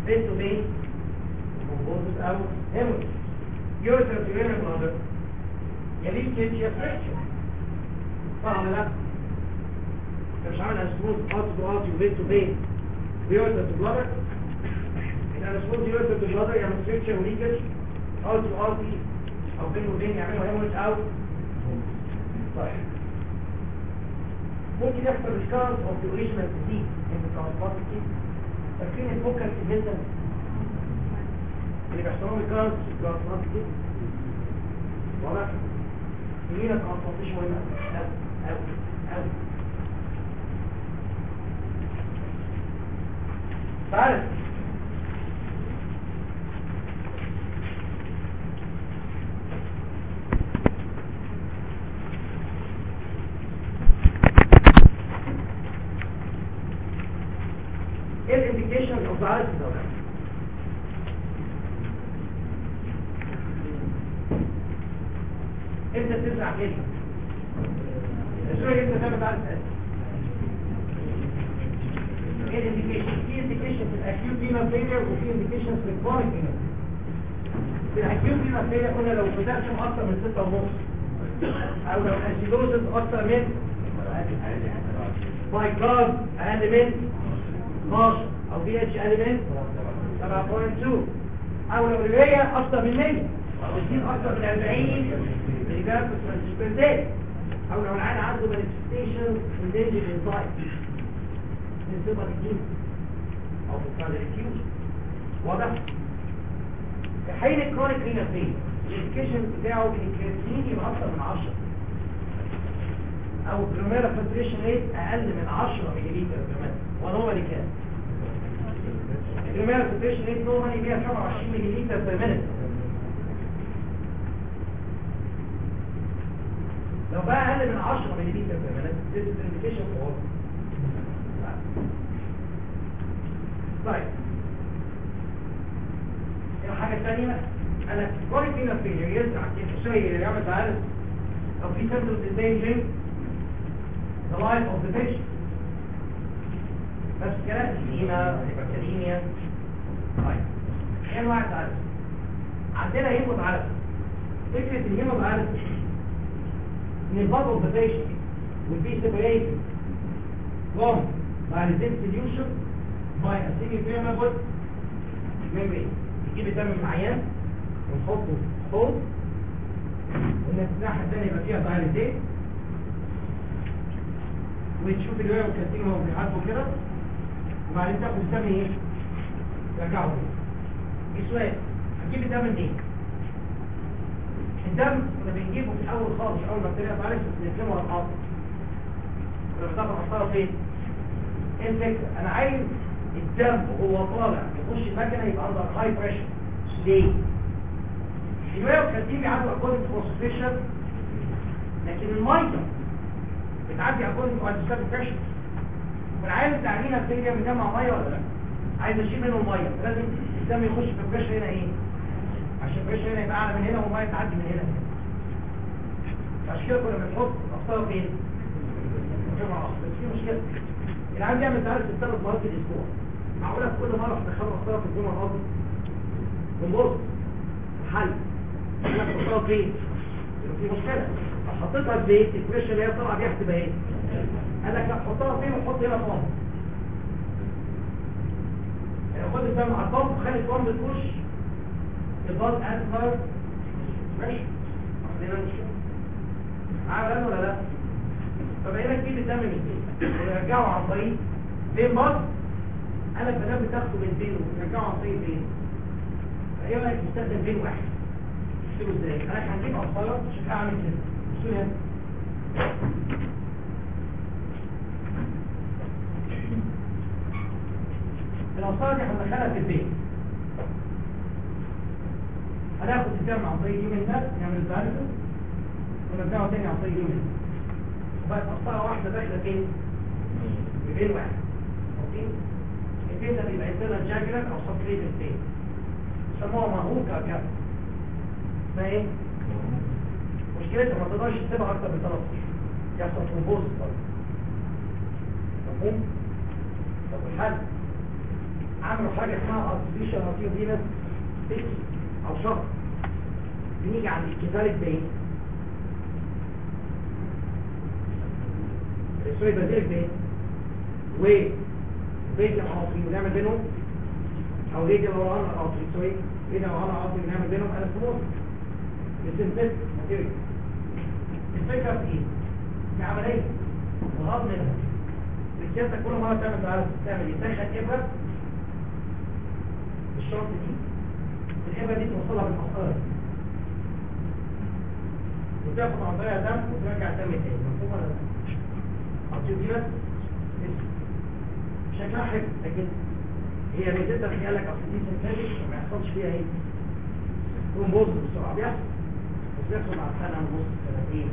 فيس تو فيس ترومبوزس او هيموريج يوريثر تو يورينال بلادر يا ليكج يا فريكشن صح ولا لا؟ انت مش عامل اسموز اوت تو اوت وفيس تو فيس ويوريثر تو بلادر يبقى الاسموز يوريثر تو بلادر يعمل فريكشن وليكج اوت تو اوت او بين وبين يعملوا هيموريج او طيب ممكن يحصل ريكارد اوف ذا اوريجينال ديزيز ان ذا ترانسبلانت فاكرين الفوكال سيجمنت اللي بيحصلوا ريكارد في الترانسبلانت كده واضح يمينة ترانسبلانتيشن مهمة أوي أوي أوي تعرف ايه الانديكيشن اوف ذا ده امتى تزرع كده السؤال امتى تعمل على ايه الانديكيشن في انديكيشن في الاكيوت فينا فيلير وفي انديكيشن في الكرونيك فينا في الاكيوت فينا فيلير قلنا لو بوتاسيوم اكتر من 6 ونص او لو اسيدوزس اكتر من بايكارب اقل من 12 او بي اتش اقل من 7.2 او لو الريا اكتر من 100 او الدين اكتر من 40 ملي جرام بير داي او لو العيان عنده مانيفستيشن من دينجر انزايم من سيبر الدين او في الكارديكيوز واضح في حين الكرونيك رينا فين الانdication بتاعه الكرياتين يبقى اكتر من 10 او الجلوميرا فلتريشن ريت اقل من 10 ملي لتر كمان ونورمالي كام الجلوميرا فلتريشن ريت نورمالي 127 ملي لتر بير مينت لو بقى اقل من 10 ملي لتر بير مينت this is indication for طيب الحاجة الثانية أنا كوني فينا فيلير يزرع كده شيء اللي يعمل تعالى أو في symptoms endangering the life of the patient نفس الكلام إديمة هيبركاليميا طيب إيه أنواع التعالى عندنا هيموت عالم فكرة الهيموت عالم إن البطل of the patient will be separated from dialysis solution by a semi-permeable membrane يجيب الدم من العيان ونحطه في حوض والناحية الثانية يبقى فيها دايليتين وتشوف الوية والكاتين وهو بيحاسبه كده وبعدين تاخد الدم ايه؟ ترجعه تاني سؤال هتجيب الدم منين؟ الدم كنا بنجيبه في الأول خالص أول ما ابتدينا معلش بنفهمه على الحاضر كنا بناخد حصارة فين؟ ايه الفكرة؟ أنا عايز الدم وهو طالع يخش المكنه يبقى اندر هاي بريشر ليه الويو كاتيبي عنده اكوردنج كونسنتريشن لكن الميه بتعدي اكوردنج كونسنتريشن بريشر فالعيال التعليم الفيليا بيجمع ميه ولا لا عايز اشيل منه الميه لازم الدم يخش في البريشر هنا ايه عشان البريشر هنا يبقى اعلى من هنا والميه تعدي من هنا عشان كده كنا بنحط افطار فين بس في مشكله العيال بيعمل تعالى في ثلاث مرات في الاسبوع معقولة في كل مرة تدخلوا مصطلح في الجمعة الأرض ونبص حل أنا بحطها فين؟ في مشكلة حطيتها في بيت الكريشة اللي هي طالعة بيها هتبقى ايه؟ قال لك لا حطها فين وحط هنا فوق يعني خد الدم على البامب وخلي البامب تخش الباص أنتر ماشي عندنا مشكلة عامل ولا لا؟ فبقينا تجيب الدم من البيت ونرجعه عن طريق فين باص انا البنات بتاخده من بين وترجعه عن طريق بين فايه رايك نستخدم بين واحد تشتغل ازاي انا هجيب اطفال شكلها عامل كده بصوا هنا الأوصال دي هندخلها في البيت هناخد الدم عن طريق اليومين ده نعمل الزارفة ونرجعه تاني عن طريق اليومين وبقت أسطرة واحدة داخلة فين؟ في بين واحد اوكي البين ده بيبقى عندنا جاجلر او سبريت البين يسموها مهوكة كده اسمها ايه؟ مشكلتها ما تقدرش تسيبها اكتر من ثلاث اشهر يحصل ترومبوز برضه مفهوم؟ طب والحل؟ عملوا حاجه اسمها ارتفيشال ارتيوفينس فيكس او شرط بنيجي عند الكفالك بين سوري بازيلك بين و بيت العاطفي ونعمل بينهم او ريد الوران العاطفي سوري ريد الوران العاطفي ونعمل بينهم انستموز بسنتيت ماتيريال الفكره في ايه؟ في عمليه وغض منها بسيادتك كل مره تعمل تعالى تعمل ايه؟ تدخل ابره الشرط دي الابره دي توصلها بالمسطره وتاخد عن طريقها دم وترجع دم تاني مفهوم ولا لا؟ عطيب دي بس شكلها حلو لكن هي ميزتها في قالك اصل دي سنتاجك ما يحصلش فيها ايه؟ تكون بوز بسرعه بيحصل بس بيحصل مع سنه ونص سنتين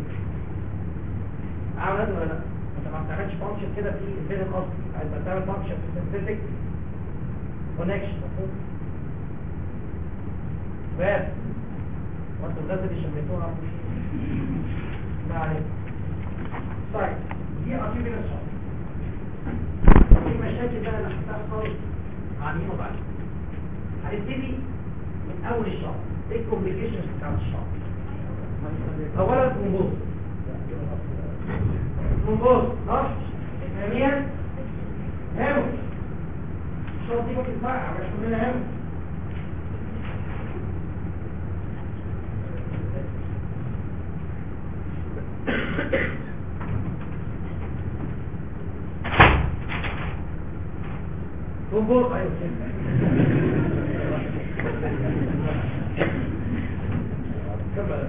عملت ولا لا؟ انت ما بتعملش فانكشن كده في الفين الاصلي عايز تعمل فانكشن في السنتيتك كونكشن مفهوم؟ بس وانتوا الغازه دي شميتوها ما عليك طيب دي اكيد الشخص في مشاكل بقى اللي هتحصل مع مين وبعد هنبتدي من اول الشهر ايه الكومبليكيشنز بتاعت الشهر اولا ترومبوز ترومبوز نقص اسلاميا هامو الشهر دي ممكن تفرقع مش كلنا هامو ترومبوز ايوه كمل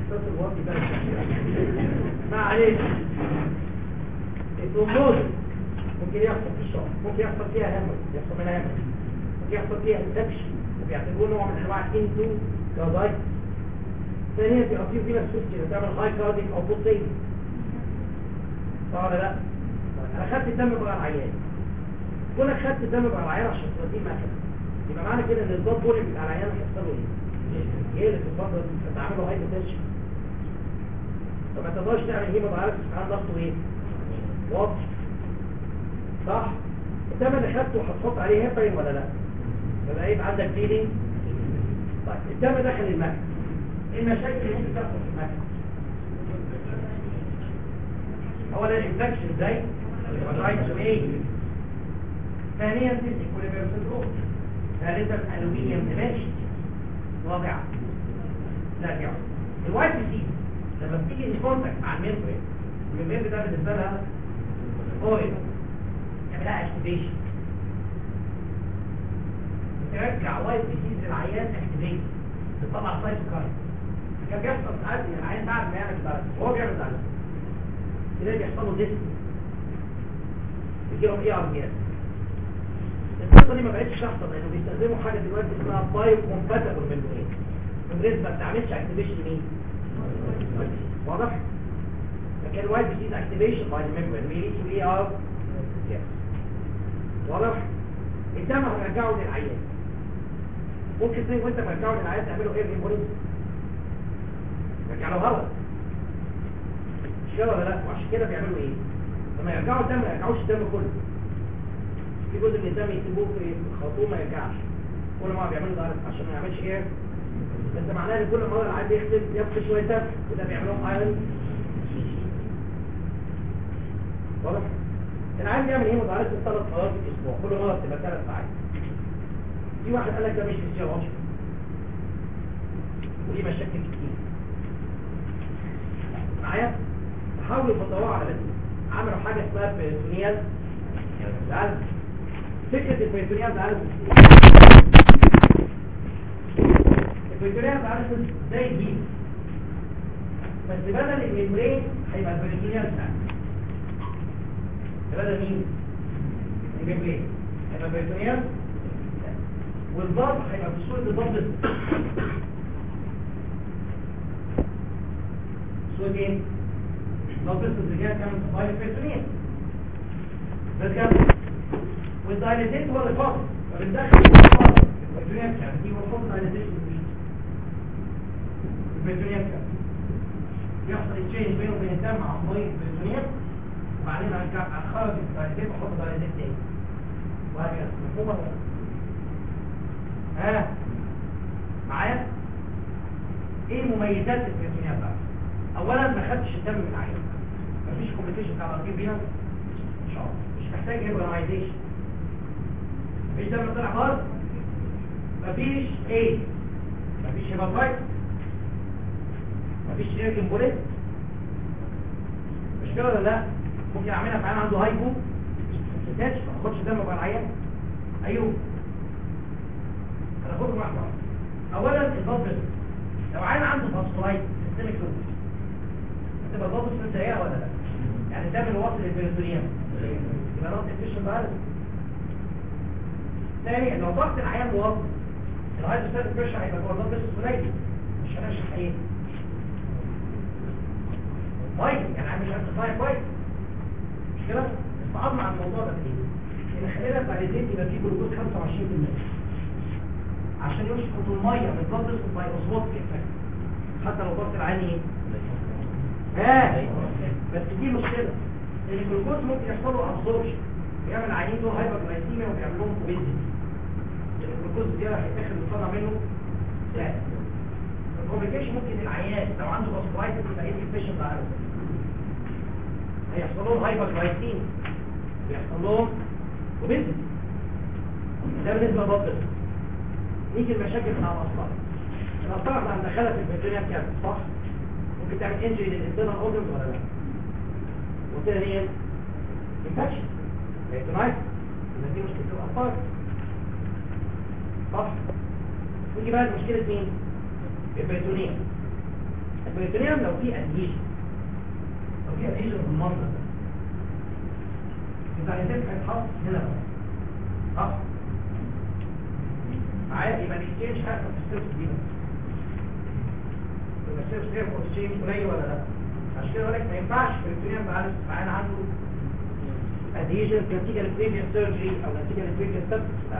ما عليك الترومبوز ممكن يحصل في الشعر ممكن يحصل فيها همج يحصل منها همج ممكن يحصل فيها انفكشن وبيعتبروه نوع من انواع الانتو كاردايت ثانيا في اطيب فينا السوستي تعمل هاي كارديك او بوتين صح ولا لا انا خدت الدم بقى العيان كونك خدت الدم بقى العيان عشان توديه مكنه يبقى معنى كده ان الضغط بولي بتاع العيان هيحصل له ايه؟ ايه اللي في الفتره دي بتعمله هاي بوتنشن فما تقدرش تعمل هيمو دايركت عن ضغطه ايه؟ واضح صح؟ الدم اللي خدته هتحط عليه هيبرين ولا لا؟ يبقى يبقى عندك بليدنج طيب الدم دخل المكنه ايه المشاكل اللي ممكن تحصل في المكنه؟ اولا الانفكشن ازاي؟ هيباتايتس ايه؟ ثانيا تيزي كوليبير سندروم ثالثا الومنيوم دماغي رابعا لا الوايت دي لما بتيجي الكونتاكت مع الميمبرين الميمبرين ده بالنسبه لها اويل تعملها اكتيفيشن ترجع وايت ديزيز للعيان اكتيفيشن بتطلع سايتوكاين كان بيحصل ساعات ان العيان بعد ما يعمل ده هو بيعمل ده تلاقي بيحصل له ديسك بيجيلهم اي ار بي اس القصه دي ما بقتش تحصل لانه بيستخدموا حاجه دلوقتي اسمها بايو كومباتبل ميمبرين ميمبرين ما بتعملش اكتيفيشن مين واضح لكن الوايت ديزيز اكتيفيشن باي الميمبرين بيليد تو اي ار يس واضح الدم هترجعه للعيان ممكن تيجي وانت مرجعه للعيان تعمله ايه هيموريز رجع له هواء مش كده ولا لا وعشان كده بيعملوا ايه لما يرجعوا الدم ما يرجعوش الدم كله في جزء من الدم يسيبوه في الخرطوم ما يرجعش كل ما بيعملوا ده عشان ما يعملش ايه بس معناه ان كل مره العيان بيغسل يفقد شويه دم وده بيعملهم ايرون واضح العيان بيعمل ايه متعرف ثلاث مرات في الاسبوع كل مره بتبقى ثلاث ساعات في واحد قال لك ده مش فيزيولوجي ودي مشاكل كتير معايا حاولوا تدوروا على بس عملوا حاجه اسمها بيريتونيال تعال فكره البيريتونيال تعال البيريتونيال تعال زي دي بس بدل الميمبرين هيبقى البيريتونيال بتاعك بدل مين الميمبرين هيبقى البيريتونيال والضغط هيبقى في صوره الضغط صوره ايه ضغط الرجال كان صفايل البيريتونيال بس كده والدايليتيت هو اللي فاضل فبندخل البيريتونيال كان دي ونحط دايليتيت البيريتونيال كان يحصل تشينج بينه وبين الدم عن طريق البيريتونيال وبعدين ارجع اخرج الدايليتيت واحط دايليتيت تاني وهكذا مفهوم ولا ها معايا ايه مميزات البريتونيا بقى اولا ما خدتش الدم من العين مفيش كومبليكيشن بتاع الارتين بينا ان شاء الله مش محتاج هيبرمايزيشن مفيش دم طلع خالص مفيش ايه مفيش هيباتايت مفيش اير امبوليت مش كده ولا لا ممكن اعملها في عيان عنده هايبو تاتش ما اخدش دم بقى العيان ايوه انا خدهم واحده واحدة. اولا البلد لو عيان عنده فاسكولايت سيستميك لوبس هتبقى البلد سريعه ولا لا يعني ده من وصل البريتونيوم يبقى نقطه الفيشن بقى ثانيا لو ضغط العيان واطي الهايدروستاتيك بريشر هيبقى جوه البلد بس قليل مش هنشرح ايه طيب يعني عامل ارتفاع كويس مش كده بس عظم على الموضوع ده ايه ان خلينا بعدين يبقى فيه جلوكوز 25% عشان يسقط الميه من البلد يسقط باي اوزموتيك افكت حتى لو ضغط العين ايه ها بس دي مشكله ان الجلوكوز ممكن يحصل له ابسوربشن يعمل عينين دول هايبرجلايسيميا وبيعمل لهم اوبيزيتي الجلوكوز زياده هيتاخد ويطلع منه سهل الكومبليكيشن ممكن العيان لو عنده باسكولايتس يبقى ايه البيشنت عارف هيحصل لهم هايبرجلايسيميا بيحصل لهم اوبيزيتي ده بالنسبه للبطل نيجي المشاكل مع الاطفال الاطفال احنا هندخلها في الفيترينيا كام صح ممكن تعمل انجري للانترنال اورجنز ولا لا وكده هي انفكشن ريتونايت يبقى دي مشكله الاطفال صح نيجي بقى لمشكله مين البريتونيوم البريتونيوم لو في ادهيشن لو في ادهيشن في المنظر ده يبقى هيتم هيتحط هنا بقى صح معايا يبقى الاكسشينج هيحصل في السيرفس دي بس يبقى السيرفس دي اكسشينج قليل ولا لا عشان كده بقول لك ما ينفعش البريتونيوم معانا معانا عنده ادهيشن نتيجه للبريفيوس سيرجري او نتيجه للبريفيوس سبتس لا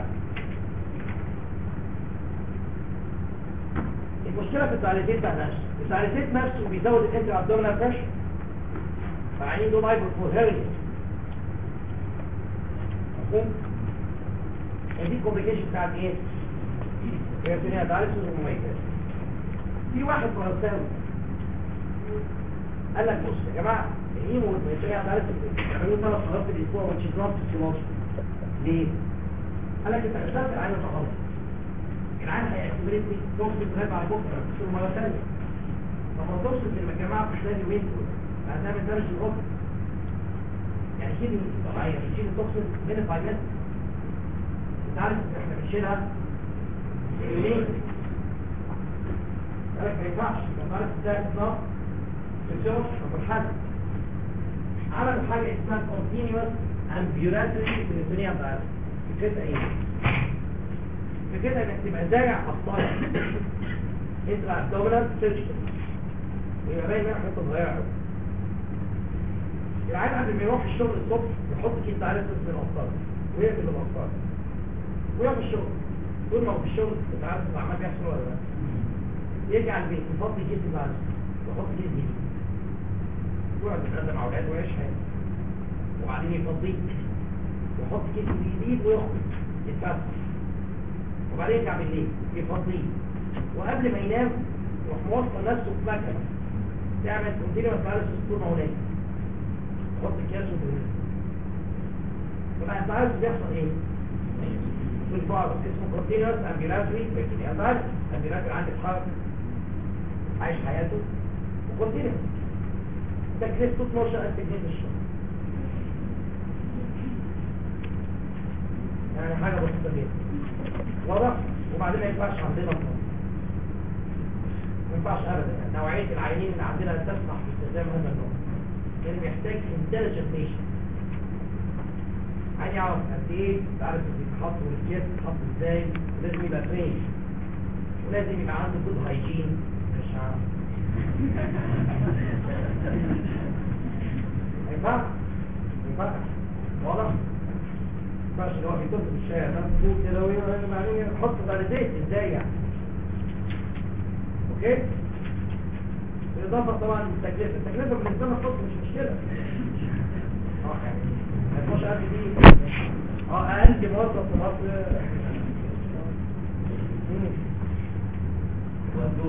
المشكلة في التعريفين بتاع نفسه التعريفين نفسه بيزود الانتر ابدومينال بريشر فعينين دول هايبر فورهيريا مفهوم؟ دي الكومبليكيشن بتاعت ايه؟ هي تعرف المميزات في واحد فرنساوي قال لك بص يا جماعه الهيمو والميتريا تعرف بيعملوا ثلاث مرات في الاسبوع وتش نوت فيسيولوجي ليه؟ قال لك انت غسلت العين فقط العين هيعتبرني توصل غير بعد بكره تصير مره ثانيه لما توصل للجماعه في خلال يومين دول هتعمل درجه الغرفه يعني شيل طبيعيه شيل التوكسين من الفايلات انت عارف احنا بنشيلها يومين قالك ما ينفعش انت عارف ازاي اطلاق فيسيولوجي طب الحل عملوا حاجه اسمها continuous ambulatory peritoneal dialysis فكرتها ايه؟ فكرتها انك تبقى زارع قطايه انترا ابدومينال سيرجيكال ويبقى باين منها حته صغيره قوي العيال قبل ما يروح الشغل الصبح يحط كيس دايلسيس في القطاره ويقفل القطاره ويقف الشغل طول ما هو في الشغل انت عارف العمال بيحصل ولا لا يرجع البيت يفضي كيس دايلسيس ويحط كيس جديد يقعد يتغدى مع اولاده ويعيش حياته وبعدين يفضيه يحط كيس جديد ويخرج يتفسح وبعدين يرجع بالليل يفضيه وقبل ما ينام يروح موصل نفسه في مكنه تعمل كونتينوس دايلسيس طول ما هو نايم يحط الكيس وتنام طبعا انت عارف بيحصل ايه؟ في الفارس اسمه كونتينوس امبيلاتري بيرتينيال امبيلاتري عندي حرب عايش حياته وكونتينوس تكلفته 12000 جنيه في الشهر يعني حاجة بسيطة جدا واضح وبعدين ما ينفعش عندنا النوم. ما ينفعش ابدا يعني نوعية العينين اللي عندنا تسمح باستخدام هذا النوع لان بيحتاج intelligent patient عايز يعرف قد ايه تعرف بيتحط والكيس بيتحط ازاي ولازم يبقى ترين ولازم يبقى عنده جود هايجين مش عارف ما ينفعش ما ينفعش واضح ما ينفعش اللي هو بيطب في الشارع ده فوق كده وبعدين يحط باليتيت ازاي يعني اوكي بالاضافه طبعا للتكلفه التكلفه بالنسبه لنا الطب مش مشكله اه يعني ما يبقاش قد دي اه اقل موظف في مصر مين ودود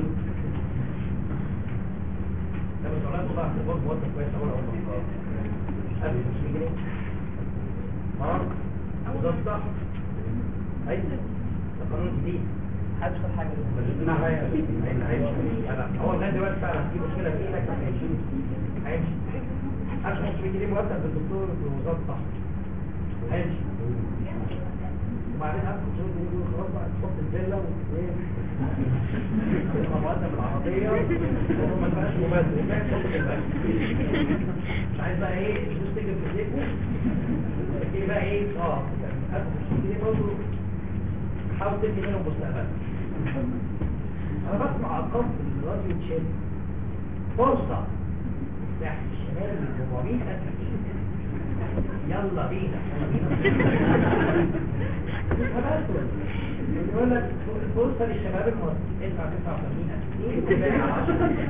ده بس ولا طلع في الباب موظف كويس اول اول قبل 500 جنيه اه وده الصح ايوه ده قانون جديد محدش خد حاجه لا هيمشي هو لغايه دلوقتي فعلا في مشكله في ايدك هيمشي هيمشي 1500 جنيه مرتب للدكتور في وزاره الصحه هيمشي وبعدين 1500 جنيه دول خلاص بقى تحط الفيلا وايه تبقى مقدم العربيه وما تبقاش مبادئ وبقى تحط الفيلا مش عايز بقى ايه الفلوس تيجي في ايديكم تيجي بقى ايه اه 1500 جنيه برضه حاول تبني منهم مستقبل انا بسمع ارقام في الراديو تشيل فرصه تحت الشمال من 400 الف يلا بينا يقول لك فرصه للشباب المصري ادفع 89 الف جنيه وباقي على 10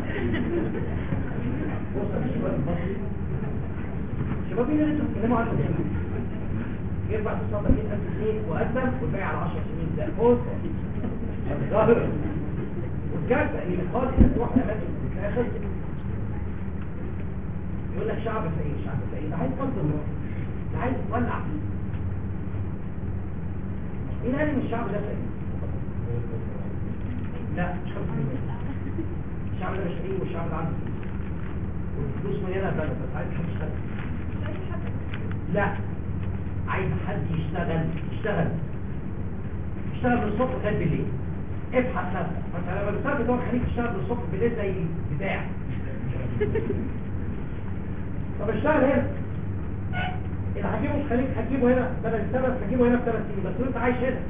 فرصه للشباب المصري الشباب اللي انتوا بتتكلموا عنه ده يرفع 89 الف جنيه وقدم والباقي على 10 سنين ده فرصه ظاهره والكارثه اللي بتخاطر انك تروح الاماكن في الاخر يقول لك شعب فقير شعب فقير ده عايز تنظر ده عايز تولع فيه مين قال ان الشعب ده فقير لا مش خمسة الشعب ده مش فقير والشعب ده عنده فلوس والفلوس مليانه بلد بس عايز حد يشتغل لا عايز حد يشتغل يشتغل يشتغل من الصبح لغايه بالليل ابحث نفسك مثلا لما الاستاذ بتوع الخليج يشتغل من الصبح بالليل زي بتاع طب اشتغل هنا اللي هتجيبه في الخليج هتجيبه هنا بدل السبب هتجيبه هنا في ثلاث سنين بس انت عايش هنا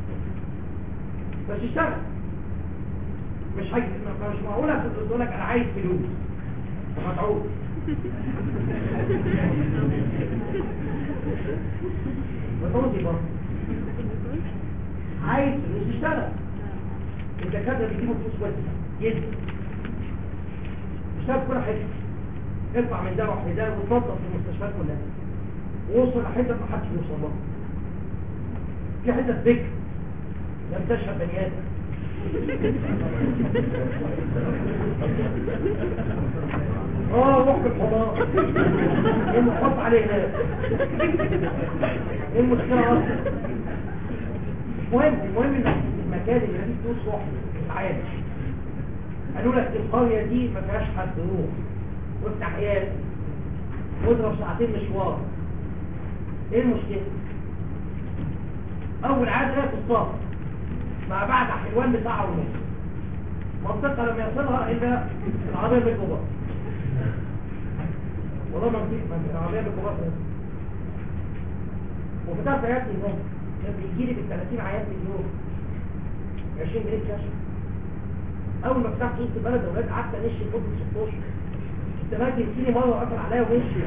بس اشتغل مش هيجي مش معقوله تقول لك انا عايز فلوس متعود وتوضي برضه عايز فلوس يشتغل الدكاتره بيجيبوا فلوس كويسه جدا اشتغل في كل حته ارفع من ده روح لده وتنظف في المستشفيات كلها ووصل لحته ما حدش بيوصل لها في حته ذكر لم تشهد بني ادم اه روح الحضاره ايه اللي حط عليه هناك ايه المشكله اصلا المهم المهم ان المكان اللي فيه فلوس روح عادي قالوا لك القريه دي ما فيهاش حد روح وافتح عيال واضرب ساعتين مشوار ايه المشكله اول عاده في الصف مع بعد حلوان بساعه ونص منطقه لما يصلها الا العربيه بالكبار والله ما في العربيه بالكبار وفتحت عيادتي هناك كان بيجي لي بال 30 عيان في اليوم 20 جنيه كاش اول ما فتحت وسط البلد يا اولاد قعدت انش لمده 16 كنت باجي يجيني مره وقفل عليا ومشي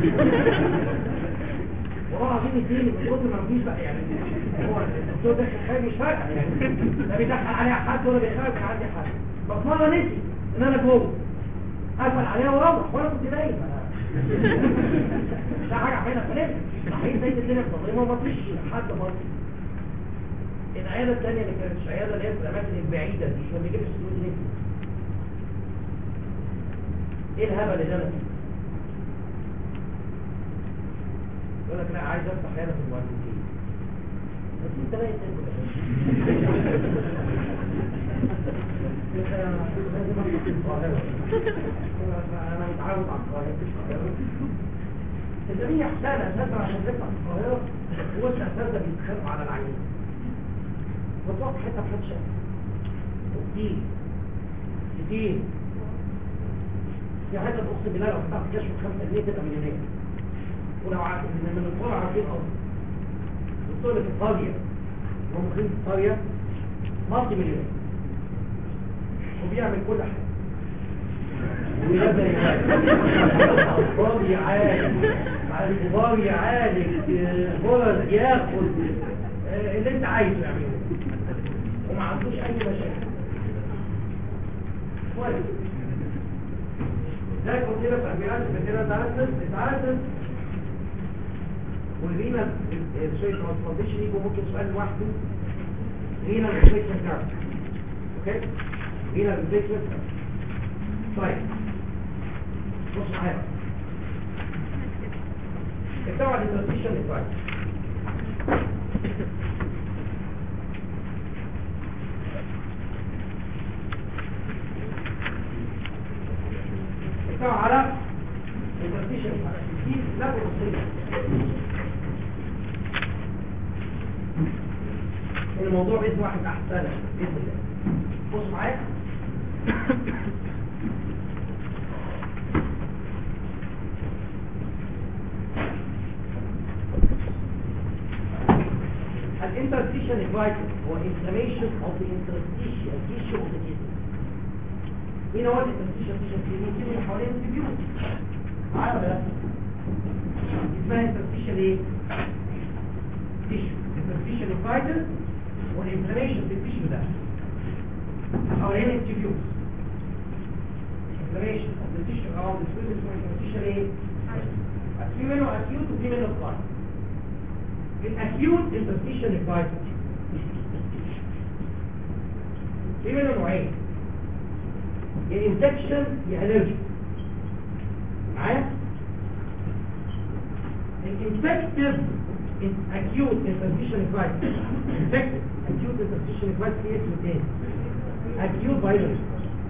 والله العظيم يديني من كتر ما مفيش بقى يعني هو الدكتور ده حاجه مش فارقه يعني لا بيدخل عليها حد ولا بيخرج من عندي حد بس مره نسي ان انا جوه قفل عليها وروح وانا كنت نايم مش حاجه عملها فلان صحيح زي الدنيا مظلمه وما فيش حد مصري العياده الثانيه اللي كانت العياده اللي هي في الاماكن البعيده دي مش ما بيجيبش فلوس ليه ايه الهبل اللي انا فيه يقول لك لا عايز افتح عياده في المهندسين بس انت لا انا متعود على القاهره الجميع احسان اساسا عشان تفتح في القاهره هو اساسا بيتخانقوا على العين وتروح حته في حته كتير كتير في حته اقسم بالله لو فتحت كشف 5 جنيه تبقى مليونير ولو عارف ان من القرى عارفين اصلا الدكتور اللي في القريه ممكن في القريه مالتي مليونير وبيعمل كل حاجه ويبدا الكبار يعالج مع الكبار يعالج فرص ياخد اللي انت عايزه يعمله وما عندوش اي مشاكل كويس زي كنت كده في أبيات كده تعرفت تعرفت والرينا الشيء ترانسبورتيشن يجوا ممكن سؤال لوحده رينا الشيء كارت اوكي هنا الريبليسمنت طيب بص معايا بقى. الدواء الانترستيشن نيفرايتس الدواء على الانترستيشن نيفرايتس دي لا بصية الموضوع بإذن واحد أحسن بإذن الله بص معايا الانترستيشن فايتال هو inflammation of the interstitial tissue of the kidney مين هو الانترستيشن tissue في الكدني اللي حوالين التبيوت معايا ولا لا اسمها انترستيشن ايه tissue interstitial فايتال والانفلاميشن في التيشو ده حوالين التبيوت inflammation of the tissue around the tubes اسمه interstitial ايه في منه acute وفي منه chronic الاكيوت انترستيشن فايتال في منه نوعين يا انفكشن يا الرجي معايا الانفكتيف acute interstitial crisis infected acute interstitial crisis في اسم تاني acute virus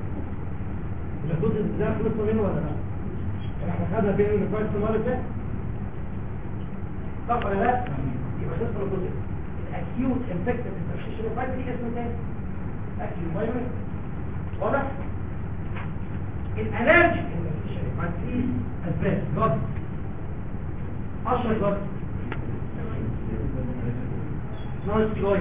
الجزء ده خلصنا منه ولا لا؟ احنا خدنا فين الفيروس المره اللي فاتت صح ولا لا؟ يبقى خلصنا الجزء الاكيوت انفكتيف interstitial crisis دي اسم تاني acute virus واضح؟ الالرجيك interstitial crisis دي اسباب جد اشهر جد نون ستيرويد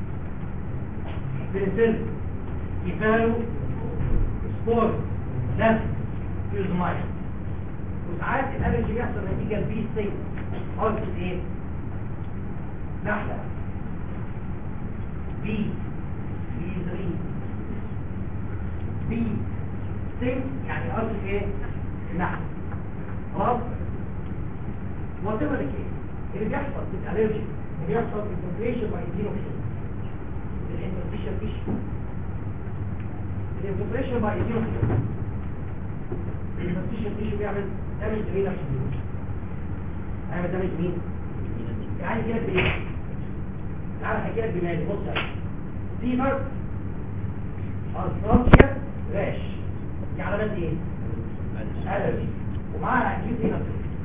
بنسل كيفالو سبور نفس يوزمايل وساعات الالرجي بيحصل نتيجه البي سي حركه ايه نحله بي بي 3 بي سي يعني ارض ايه نحله خلاص وات ايفر اللي بيحصل في الالرجي بيحصل انفلتريشن باي ايدينوفيل الانفلتريشن فيش الانفلتريشن باي ايدينوفيل الانفلتريشن فيش بيعمل دامج لمين نفسه هيعمل دامج مين يعني كده بايه تعالى احكي لك بمالي بص يا فيفر ارثرالجيا راش دي علامات ايه الرجي ومعاها اكيد هنا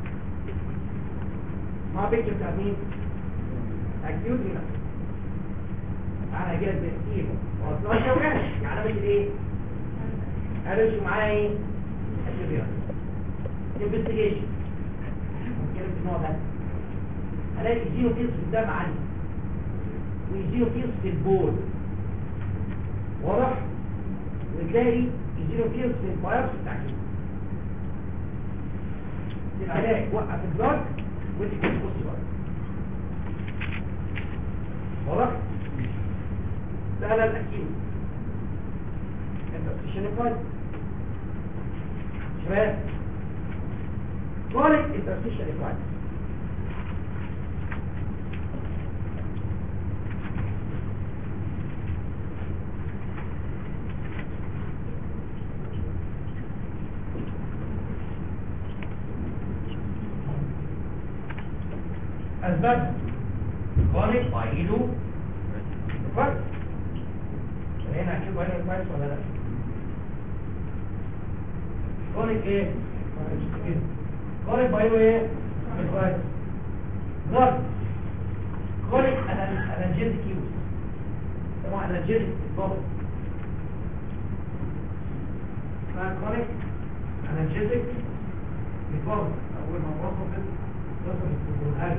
مع بيكتشر بتاع مين اكيوت هنا انا جايب بالايد واصلا شوكان يعني عملت ايه قالوا معايا ايه الشبيرة انفستيجيشن ممكن النوع ده الاقي يجيله كيس في الدم عندي ويجيله كيس في البول واضح وتلاقي يجيله كيس في البايرس بتاع كده العلاج وقف البلاد ودي كيس بص بقى واضح ده لا الاكيد انت بتشني كويس شباب كويس انت بتشني كويس أسباب كونيك بايدو كويس هنا هنشوف هنا كويس ولا لا كونيك ايه كونيك بايدو ايه كويس ضرب كونيك انرجيتك يوز طبعا انرجيتك ضغط اسمها كونيك انرجيتك ضغط اول ما وصفت وصفت بالقلب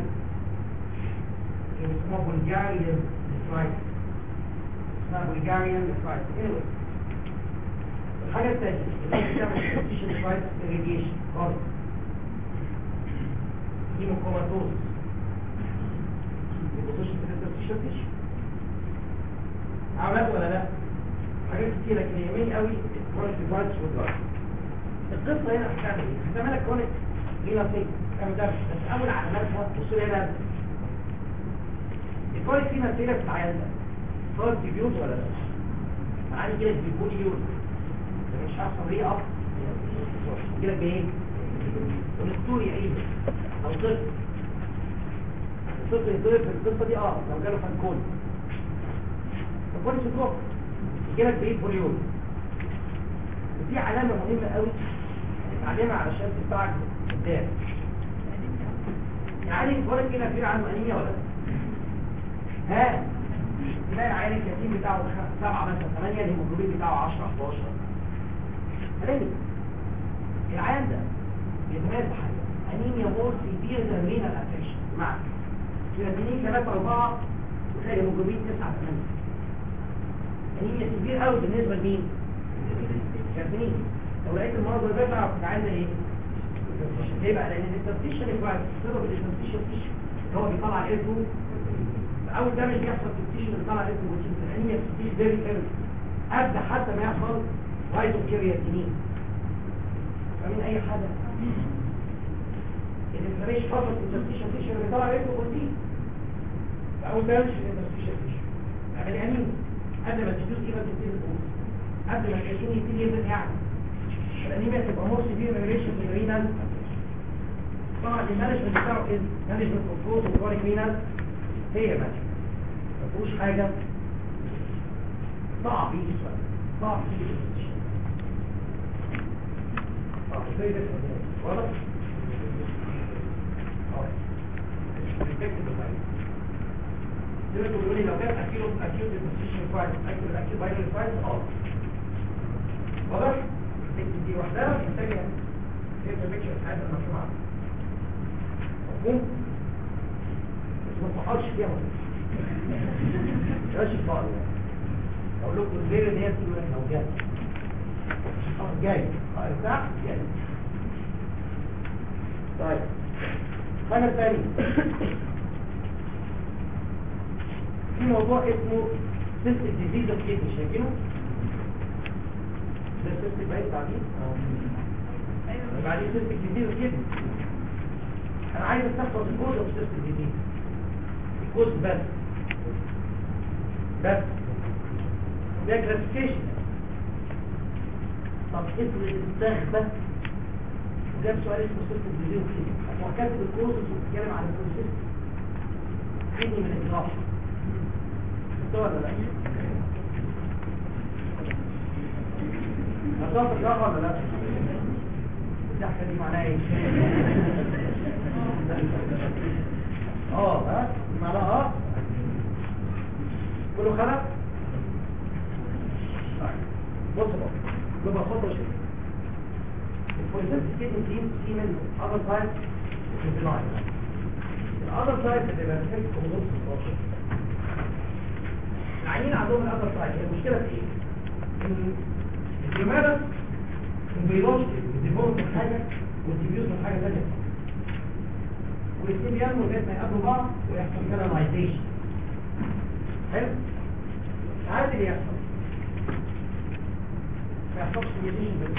اسمها بلغاريان نفرايتس اسمها بلغاريان نفرايتس anyway الحاجة الثانية اللي هي بتعمل competition نفرايتس irradiation خالص هيموكوماتوز بيبصوش في الانترستيشن تيشو عملت ولا لا؟ حاجات كتيرة لكن يهمني قوي الكرونيك نفرايتس والدراج القصة هنا هتعمل ايه؟ هتعمل لك كرونيك هنا فين؟ تعمل ده بس أول علاماتها بصوا هنا الكويس فينا سيرة في العيان ده صار تبيوت ولا لا عادي كده بيقول يورو مش هيحصل ري اب كده بايه والاسطوري يعيد او طفل الطفل يتضرب في القصه دي اه لو جاله فانكون فانكون ستروك يجيلك بايه بوليول ودي علامه مهمه قوي تتعلمها علشان تدفعك قدام يعني الولد كده كبير عنده انيميا ولا لا؟ ها تلاقي العيال الكتيم بتاعه خ- سبعة مثلا ثمانية الهيموجلوبين بتاعه 10 11 هلاقي العيان ده بيتميز بحاجة انيميا مور سيفير ذان رينال افكشن بمعنى كرياتينين 3 4 وتلاقي الهيموجلوبين 9 8 انيميا سيفير قوي بالنسبة لمين؟ كرياتينين لو لقيت المرض ده بقى عايزة ايه؟ ليه بقى؟ لان التفتيشن يبقى سبب التفتيشن اللي هو بيطلع ايه اول دامج بيحصل في التيشن اللي طالع اسمه بروتين الانيميا بتيجي فيري ايرلي ابدا حتى ما يحصل رايزوكرياتينين فاهمين اي حاجه الانفلاميشن فقط في التفتيشن تيشن اللي طالع اسمه بروتين اول دامج في التفتيشن تيشن يعني الانيميا قبل ما تدوس ايه تبتدي تقول قبل ما الكرياتين يبتدي يبدا يعني الانيميا تبقى مور سيفير ميجريشن في الرينال طبعا المانجمنت بتاعه ايه؟ مانجمنت كنترول وكرونيك رينال هي ماشي ما فيهوش حاجة صعب يجي سؤال صعب يجي سؤال صعب زي ده واضح؟ اه دلوقتي بيقول لي لو كان اكيد اكيد البوزيشن كويس اكيد الاكيد بايرال كويس اه واضح؟ دي وحدها محتاجه هي بيكتشر حاجه مفهومه مفهوم؟ بس ما تفقدش فيها بلاش الفقر اقول لكم غير ان هي بتقول لك لو جاي اه جاي ارتاح جاي طيب حاجه ثانيه في موضوع اسمه سيستم ديزيز اوف كيدني شايفينه ده سيستم بعيد بعدين بعدين سيستم ديزيز اوف كيدني انا عايز استخلص الكود اوف سيستم ديزيز الكود بس بس ده كلاسيفيكيشن طب اسم الاستخبة وجاب سؤال اسمه سيستم ديزيز اوف كيدني هو كاتب الكورسز وبيتكلم عن البروسيس كيدني من الاضافه ولا لا هتعرف الجراحة ولا لا الضحكة دي معناها ايه اه ها معناها اه كله خلق بص بقى ببساطة شيء البروسيس كيدني دي في منه other side وفي البناين الأذر سايد بتبقى بتحس بنص 16 العينين عندهم الأذر سايد المشكلة في ايه؟ ان الجمالة البيولوجي بيديفولت من حاجة والتبيوز من حاجة ثانية والاثنين بينموا لغاية ما يقابلوا بعض ويحصل كاناليزيشن حلو؟ عادي اللي يحصل ما يحصلش كوميونيكيشن بس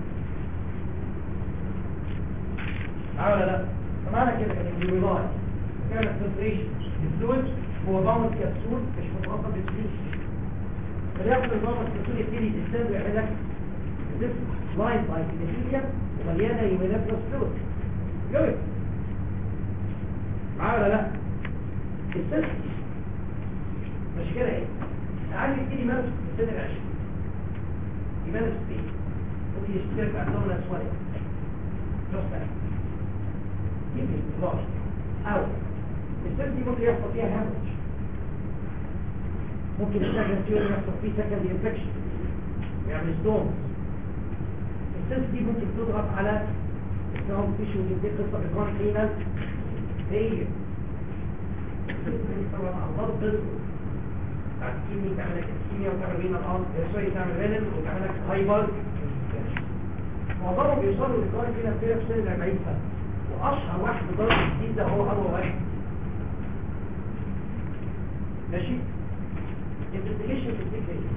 معايا ولا لا؟ فمعنى كده ان البيولوجي كانت فلتريشن الفلويد هو باوند كبسول مش متوقف بالفلوس فليأخذ الباوند كبسول يبتدي يستند ويعمل لك this line by epithelium ومليانه يومينافلوس فلويد جوي معايا ولا لا؟ السيستم مش كده ايه؟ تعالى يبتدي مارس في السنه العشرين يمارس في ايه؟ ممكن يشترك عندهم اسوالي just that يمكن خلاص او السيل دي ممكن يحصل فيها هامج ممكن السكند تيوري يحصل فيه سكند انفكشن ويعمل ستونز السيل دي ممكن تضغط على اسمهم تيشو دي قصه بيكون كلينال هي طبعا امراض بيض بعد كيمي تعمل لك كيمياء وتعمل رينا الارض سوري تعمل رينال وتعمل لك هايبر معظمهم بيوصلوا للكاري كده في سن 40 سنه واشهر واحد ضرب الجديد ده هو اول واحد ماشي انفستيجيشن في الفكره ايه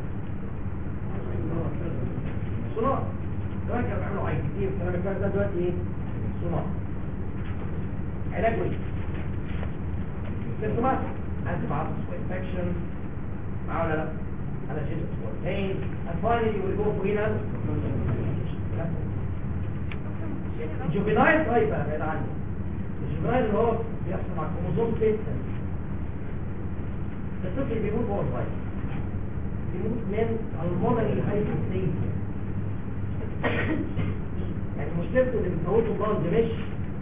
صناعه دلوقتي كانوا بيعملوا اي كتير الكلام الكلام ده دلوقتي ايه صناعه علاج ايه سيمتومات انتي بايوتكس وانفكشن معاه ولا لا analgesic for pain and finally you will go for renal الجوفينايل طيب بقى بعيد عني الجوفينايل اللي هو بيحصل مع الكروموزوم 6 الطفل بيموت وهو صغير بيموت من المونري هايبوثيسيا يعني مشكلته اللي بتموته بلاد مش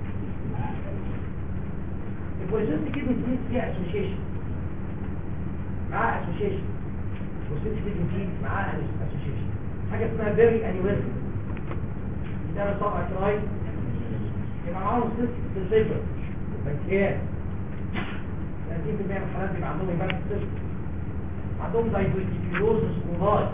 البوليسيست كيدني ديزيز فيها اسوشيشن معاه اسوشيشن البوليسيست كيدني ديزيز معاه اسوشيشن حاجه اسمها بيري انيوريزم ده طبعا كرايت يبقى معاهم سيست في الليفر البنكرياس 30% من الحالات بيبقى عندهم يبقى سيست عندهم دايبيتيكيوزس كولاي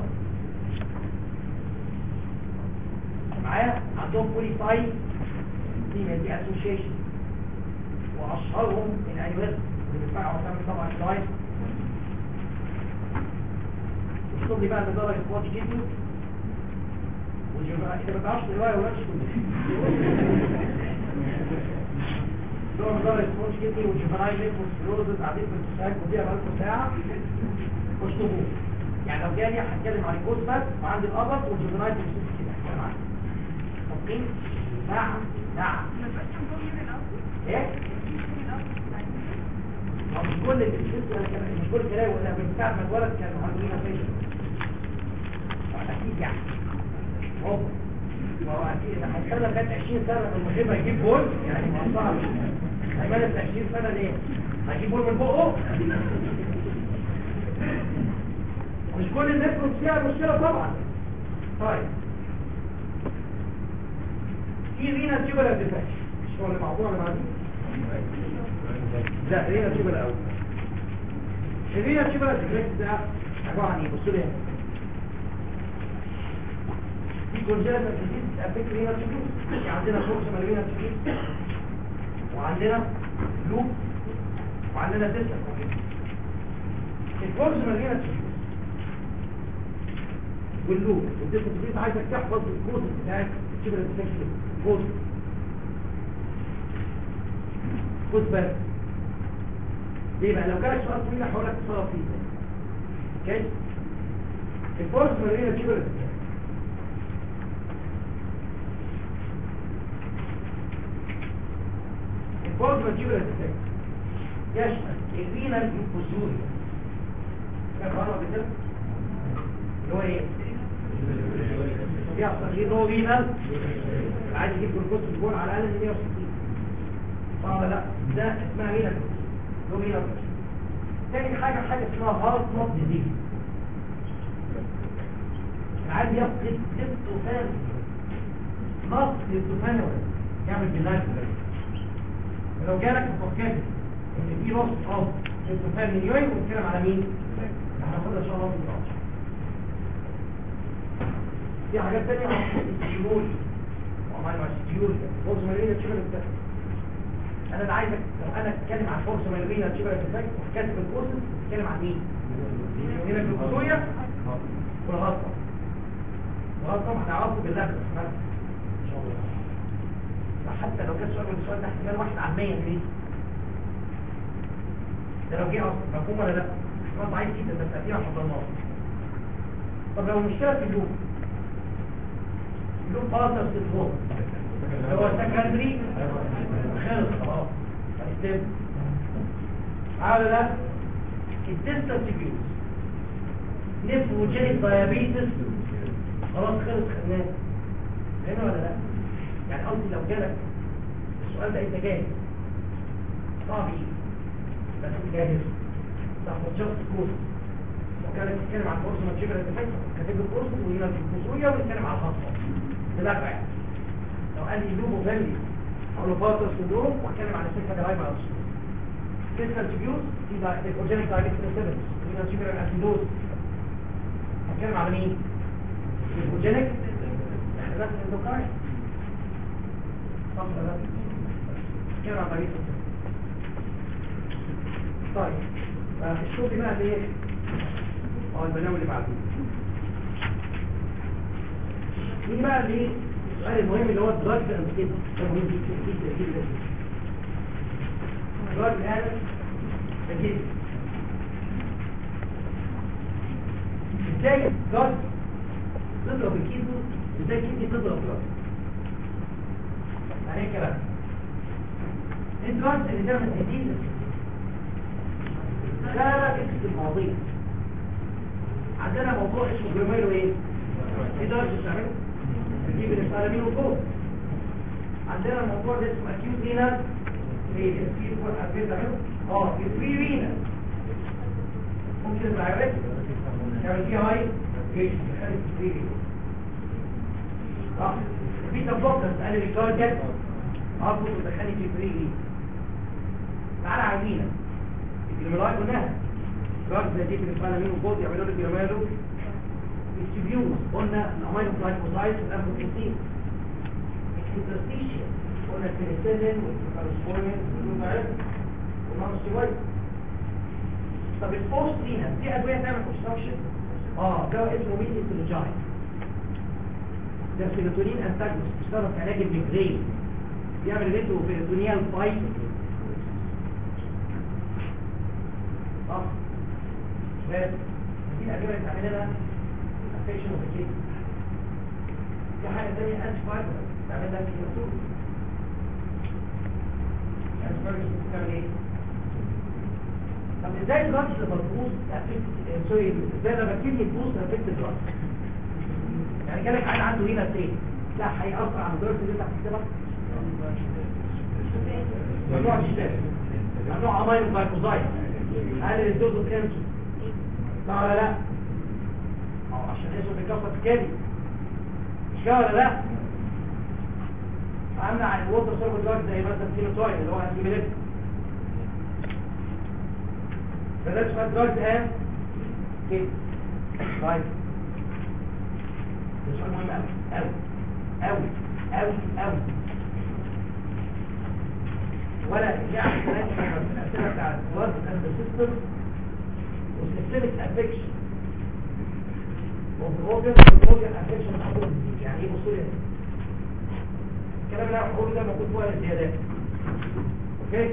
معايا عندهم بوليسايت دي دي اسوشيشن واشهرهم الانيوريزم اللي بيدفعوا تعمل طبعا كرايت وشوف لي بقى لدرجه واتش كيدني والجماعة إذا ما تعرفش الرواية ولا تشكل دور مدرس سبونج كيدني والجماعي ليكم سلوزز قاعدين في التساعد وفيها بقالكم ساعة واشتبوه يعني لو جالي هتكلم عن الكوز بس وعندي الأبط والجماعي بيسوس كده هتكلم عنه ممكن نعم نعم ايه؟ مش كل اللي مش كل كلام ولا من ساعة ما اتولد كانوا عاملين فيشن أكيد يعني هو هو اكيد هيستنى لغايه 20 سنه من المحب يجيب جول يعني ما صعب هيمارس 20 سنه ليه؟ هيجيب جول من بقه مش كل الناس كنت فيها مشكله طبعا طيب في رينا تيوبر ديفكت مش هو اللي موضوع اللي بعديه لا رينا تيوبر الاول الرينا تيوبر ديفكت ده عباره عن ايه بصوا لي هنا في كونجنتال ديزيز افكت رينا تيوبر في عندنا فورس رينا تيوبر وعندنا لوب وعندنا ديستا الفورس رينا تيوبر واللوب والديستا تيوبر عايزك تحفظ الكود بتاعت التيوبر ديفكت كود خد بالك ليه بقى لو جالك سؤال طويل هقول لك تصرف فيه اوكي الفورس رينا تيوبر الفورس ماتيوريال ديفكت يشمل الرينال انفوزوريا كان قرأ بكده اللي هو ايه بيحصل ايه هو رينال عايز يجيب جلوكوز في الجول على الاقل 160 صح ولا لا ده اسمها رينال لو رينال تاني حاجه حاجه اسمها هارت نوت ديزيز العيال يفقد التوفان نقص للتوفان يعمل بالله لو جالك مفكر ان في نص او التوفان من يوم ونتكلم على مين هناخدها ان شاء الله في الوقت في حاجات تانية السيول وعمال مع السيول فورس مالينا تشبه التفك انا اللي عايزك لو انا اتكلم عن فورس مالينا تشبه التفك وحكايه الكورسز اتكلم عن مين هنا الجلوكوزوريا والغلطه الغلطه هتعرفوا بالله ان شاء الله حتى لو كان سؤال من السؤال ده احتمال واحد عاميا ليه ده لو جه اصلا مفهوم ولا لا احتمال ضعيف جدا بس تأثير عشان الله طب لو المشكله في اللوب اللوب بارتر سيلفون اللي هو سكندري خلص خلاص هنستم تعالوا لا الديستال تيبيوز نفروجينيك دايابيتس خلاص خلص خدناه هنا ولا لا يعني قصدي لو جالك السؤال ده انت جاهز صعب ايه بس انت جاهز تاخد جاست كورس وكانت تتكلم عن كورس ما تشبه الاتفاق كاتب الكورس وهنا في الكورسوية ونتكلم على الخاصة تدافع يعني لو قال لي لوبو فالي او لوباتر سندروم واتكلم عن السكة درايف على الصوت فيسكال تبيوز في الاورجانيك دايبيتس انسيبنس هنا تشبه الاسيدوز هتكلم على مين؟ الاورجانيك يعني بس الاندوكاين كده عن طريق طيب الشوط بقى ايه اه البرنامج اللي بعده نيجي بقى لايه السؤال المهم اللي هو الدراج اند كده ده مهم جدا جدا جدا الدراج اند كده ازاي الجارد تضرب الكيدني ازاي الكيدني تضرب الجارد يعني ايه الكلام الجارد اللي تعمل جديد لا لا لا اسم المواضيع عندنا موضوع اسمه جرميلو ايه في درجة بتعمله بتجيب الاسفلامين وفوق عندنا الموضوع ده اسمه اكيوت رينال فيلير في فوق الحبيب تعمله اه في فري رينال ممكن العيادات تعمل فيها هاي جيش تخلي فري رينال صح في تبلوكر تقلل الكاردياك اظبط وتخلي في فري رينال تعالى عايزينك الجلوميرولاي قلناها جارد زي دي في الاسفلامين وفوق يعملوا لك جلوميرو السيبيوز قلنا الامينو جلايكوزايد والامبروتين الانترستيشن قلنا البنسلين والكارسبونين والمعرفة والمانوستيوايد طب البوست لينا في ادويه تعمل كونستراكشن اه ده اسمه ميثيلوجاين ده سيروتونين انتاجونست بيشتغل في علاج الميجرين بيعمل ريتو بيريتونيال بايت صح بس في ادويه بتعمل لنا افكشن اوف الكيد في حاجه ثانيه انتي فايبر تعمل لك كيموثيرابي انتي فايبر بتعمل ايه طب ازاي الدراجز لما تبوظ افكت سوري ازاي لما الكيدني تبوظ افكت الدراجز يعني جالك عيل عنده هنا تاني لا هيأثر على الدرجة اللي انت هتكتبها ممنوع تشتغل ممنوع امايل جلايكوزايد قلل الدوز اوف انسولين لا ولا لا اه عشان يسوي بيكسر الكبد مش كده ولا لا امنع الووتر سورب دراج زي مثلا سيروتوين اللي هو انتيبيليتيك بلاش بقى دراج ايه كده طيب ده سؤال مهم قوي قوي قوي قوي قوي ولا يعني كمان في الاسئله بتاعت الوارد اند سيستم وسيستمك افكشن وبروجن وبروجن افكشن يعني ايه بصوا لي الكلام اللي انا بقوله ده موجود فوق الزيادات اوكي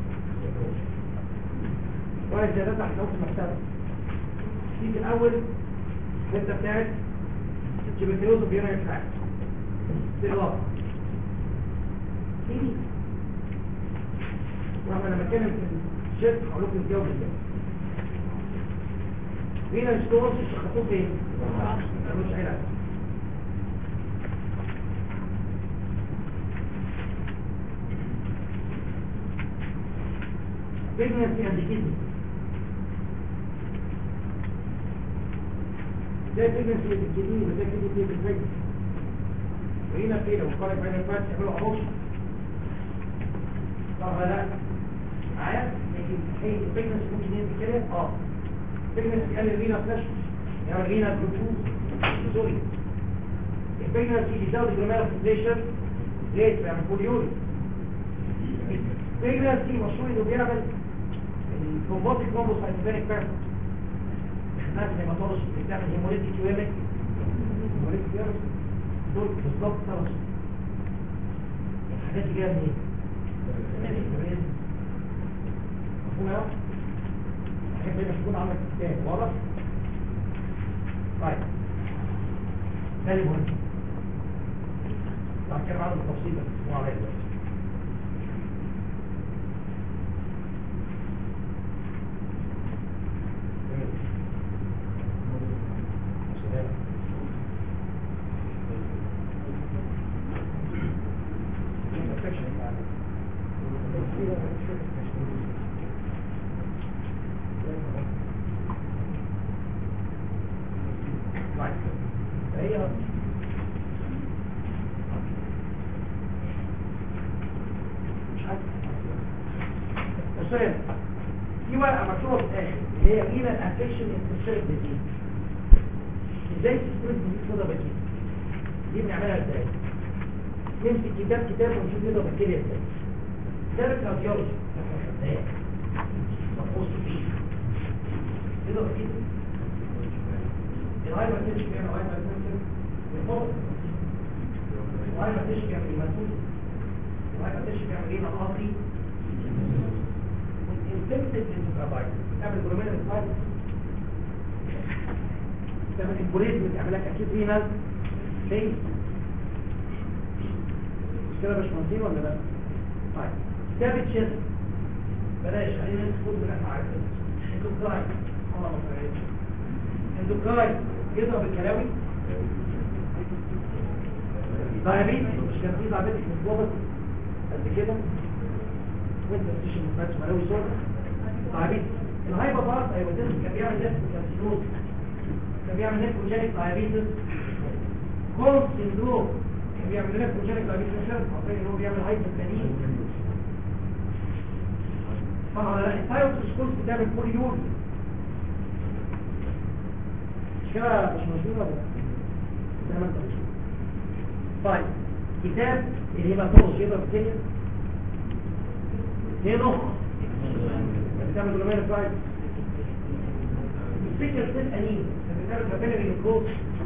فوق الزيادات هتحط في المكتبه دي في الاول الحته بتاعت الجبتيوز وبيرا يتراك دي الواقع دي واحنا لما نتكلم في الشرك هقول لكم الجو ازاي هنا الستورز شخصوه فين؟ مش علاج pregnancy and kidney ده pregnancy في الكدني وده كدني في البريجنسي وهنا كده وقارب بين الفات يعملوا ابوشن طب لا معايا لكن هي البريجنسي ممكن ينزل كده اه البريجنسي يقلل رينا فلاش يعمل رينا جلوكوز سوري البريجنسي يزود الجلوميرا فيزيشن ليه بيعمل بوليوري البريجنسي مشهور انه بيعمل الكومبوتيك كومبوسايتوبينيك بيرفكت الناس اللي مطولش بتعمل هيموليتيك يومك هيموليتيك يومك دول بالظبط ثلاث الحاجات دي جايه منين؟ مفهوم يا احب ان تكون عندك كتاب واضح؟ طيب ده المهم بعد كده بعد التفصيل بس اسمعوا عليا دلوقتي كتاب كتاب ونشوف نقدر بكتيريا ازاي كتاب الكارديولوجي مفقوص فيه نقدر بكتيريا الهايبر تشكي يعني هايبر تشكي الفوق الهايبر تشكي يعني المسؤول الهايبر تشكي يعني ايه نقاطي والانفكتد انتوكابايت تعمل جلوميرا الفايت تعمل امبوليزم تعمل لك اكيد رينال فين مش كده يا باشمهندسين ولا لا طيب كتاب تشيست بلاش خلينا ناخد من احنا عارفين اندوكراين الله ما فرقتش اندوكراين يضرب الكلاوي دايابيتس مش كان في دايابيتس متوسط قد كده وانت مفيش مفاتش ملاوي صوت دايابيتس الهايبر بارت ايوه ده كان بيعمل نفس الكارسينوز كان بيعمل نيكروجينيك دايابيتس كول سيندروم كان بيعمل نيكروجينيك دايابيتس مش لازم عارفين ان هو بيعمل هايبوكالين طبعا لا الثايروكسكوز بتعمل بوليوري مش كده مش مشهور ولا زي ما انت بتقول طيب كتاب الهيماتولوجي يقدر الدنيا هي نقطة بتعمل جلومير فرايد الفكرة سيل أنيم بتعمل كابيلاري نكروز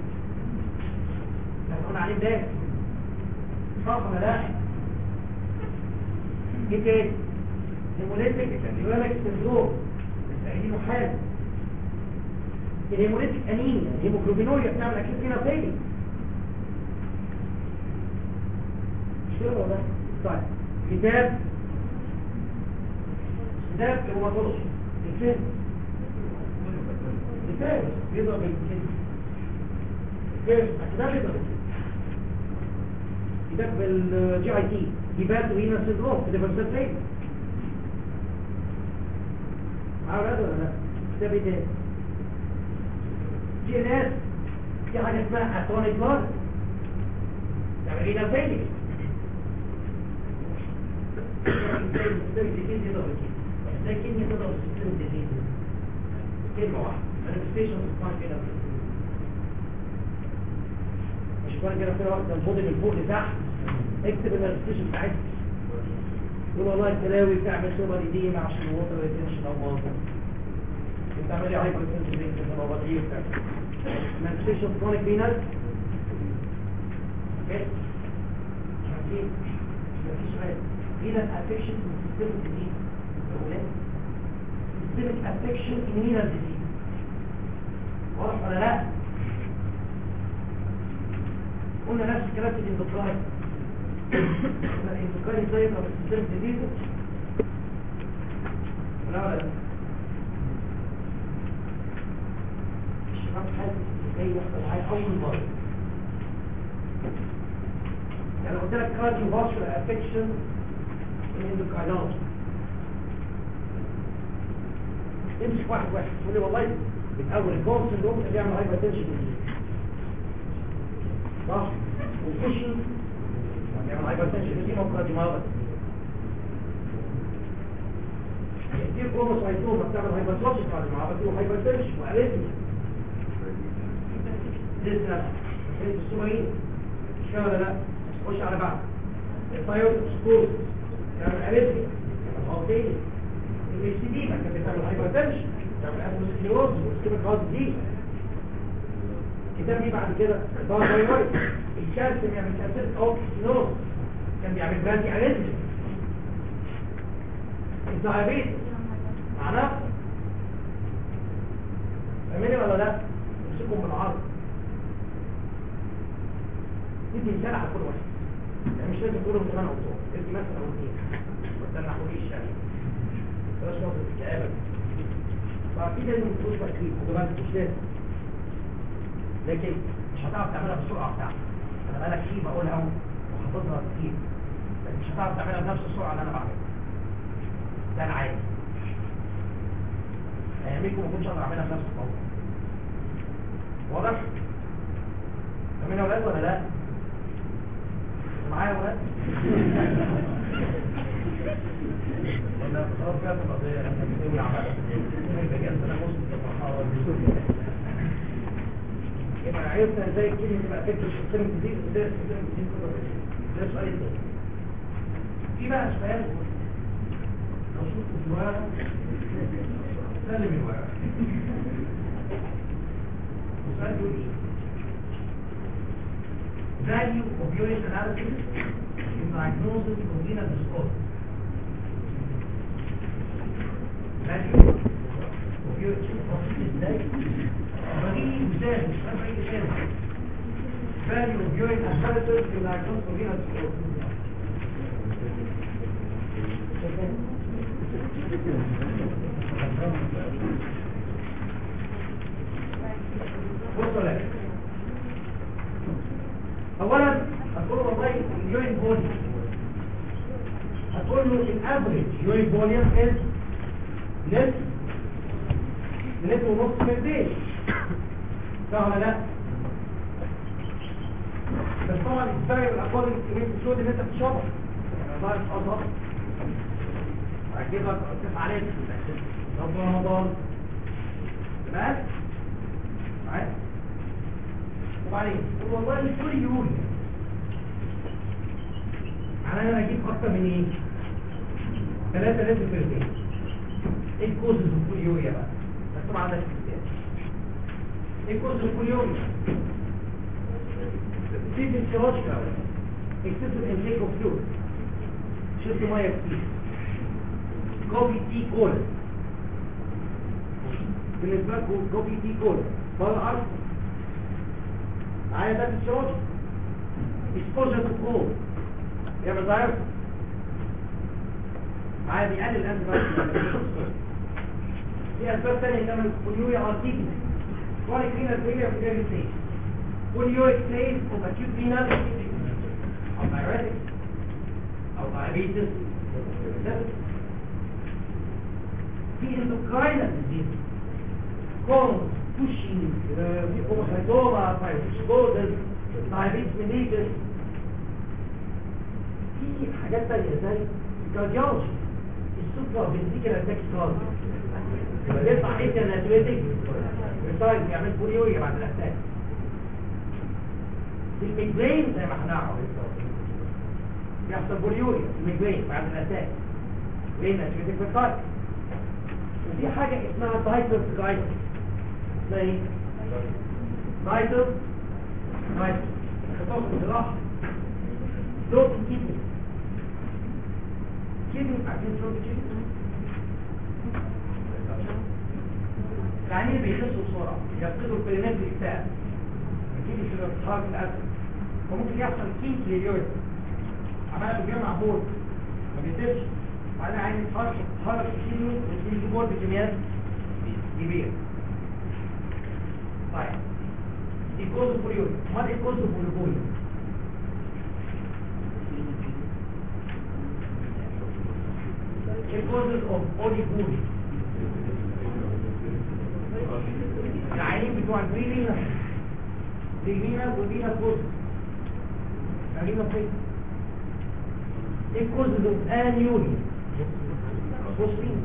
احنا قلنا عليه ده صح ولا لا ايه تاني هيموليتيك هيموليتيك سندروم مستعيدينه حاجة الهيموليتيك أنيميا الهيموجلوبينوريا بتعمل أكيد فينوتيبي كده ولا طيب كتاب كتاب الهيماتولوجي الفيلم الفيلم بيضرب الفيلم الفيلم كتاب يضرب كتاب بالجي اي تي هيبات وهينا سيندروم في ديفرسيتين معاه ولا ولا لا كتاب ايه تاني في ناس في حاجه اسمها اتونيك بارد تعمل ايه ده لكن يقدر السيستم الجديد كلمة واحدة manifestation of smart كده مش كمان كده كده واحدة البودي من فوق لتحت اكتب المانيفستيشن بتاعتك يقول والله الكلاوي بتعمل سوبر ايديما عشان الوتر ريتنشن او باظة بتعملي هايبر تنشن ريت في المبادئ بتاعتك manifestation of chronic venous اوكي مش عارفين مفيش سؤال اذا افكشن في السيستم الجديد الاولاني systemic affection in renal disease واضح ولا لا قلنا نفس الكلام في الاندوكراين قلنا الاندوكراين ازاي يضرب السيستم الجديد ولا ولا لا الشباب حاسس ازاي يحصل معايا اول مره يعني قلت لك cardiovascular affection in endocrinology امسك واحد واحد تقول لي والله من اول الكورس سندروم اللي بيعمل هايبر تنشن صح والفيشن بيعمل هايبر تنشن دي مقدمه مرض كتير كروموسايتوما بتعمل هايبر تنشن بعد ما عملت له هايبر تنشن واريثميا لسه انت السوبرين مش كده ولا لا خش على بعض الثايرويد سكور بتعمل اريثميا بتعمل تاني السي دي ما كانت بتعمل هايبرتنشن بتعمل اثيروسكليروز والسكيميك هارت دي الكتاب دي بعد كده الباراثايرويد الكالسيوم يعمل كالسيوم او كسينوز كان بيعمل برانكي اريثميا الدايابيتس معناه فاهميني ولا لا؟ امسكهم بالعرض ندي مثال على كل واحد يعني مش لازم تقولهم زمان او طول ادي مثلا او اثنين ما تنحوليش يعني بلاش نقطة الكآبة فأكيد لازم تقول تركيب وكمان مش لازم لكن مش هتعرف تعملها بالسرعة بتاعتك أنا بقالك كتير بقولها وحافظها كتير لكن مش هتعرف تعملها بنفس السرعة اللي أنا بعملها ده العادي أياميكم ما كنتش أقدر أعملها بنفس القوة واضح؟ فاهمين يا ولاد ولا لا؟ معايا يا ولاد؟ ولا خلاص كده تبقى زي احنا بنسوي عمل بجد انا مسلم يبقى عرفنا ازاي الكلمه تبقى فكره السيستم الجديد وازاي السيستم الجديد ده السؤال الثاني في بقى سؤال لو شفت الورقه سلم الورقه السؤال بيقول ايه value of urine analysis in diagnosis of renal disorder value of urine ازاي؟ بجيب مثال surgical diagnosis for venous cirrhosis. بصوا لك اولا هتقول له والله اليورين فوليوم هتقول له الافريج يورين فوليوم از لتر لتر ونص في الدين صح ولا لا بس طبعا الفرق الاقوال اللي الشهود اللي انت بتشربها يعني الله يحفظها هجيب لك اصرف عليك طب رمضان تمام معايا وبعدين قول والله كل يوم يعني انا اجيب اكتر من ايه 3 لتر في البيت ايه الكوزز كل يوريا بقى بس طبعا ده استخدام ايه الكوزز كل يوريا في فيسيولوجيكال excessive intake of fluid شرب ميه كتير كوفي تي كولا بالنسبه لكم كوفي تي كولا ولا عارف معايا ده فيسيولوجي exposure to cold يا مش عارف معايا بيقلل الانتي في اسباب ثانيه كمان بوليوريا ارتيكي chronic renal failure في every stage بوليوريك stage of acute renal او diuretic او diabetes في endocrine disease Crohn's, Cushing, هيموسايتوما فايبروسكوزس diabetes mellitus في حاجات تانية زي الكارديولوجي السوبر فينتيكال تاكيكارديا يبقى بيطلع انترناتويتك ريسايد يعمل بوليوريا بعد الاتاك الميجرين زي ما احنا نعرف بيحصل بوليوريا الميجرين بعد الاتاك ليه ناتويتك ريسايد وفي حاجة اسمها تايتل جايدنس زي تايتل جايدنس خطوط الجراحة صوت الكيدني كيدني عارفين صوت الكيدني العينين بيخسوا بسرعة يفقدوا البريمات الاكتئاب الكيدني في الارتحال في الأسد وممكن يحصل كيس لليوريد عمالة بيجمع بول ما بيسيبش بعدين عايز يتحرك يتحرك الكيدني ويجي بول بكميات كبيرة طيب الكوز بوليوريد امال ايه الكوز بوليوريد the causes of polypody العينين بتوع البريلينا بريلينا والبينا كوز عينينا فين ايه causes of annually بوستين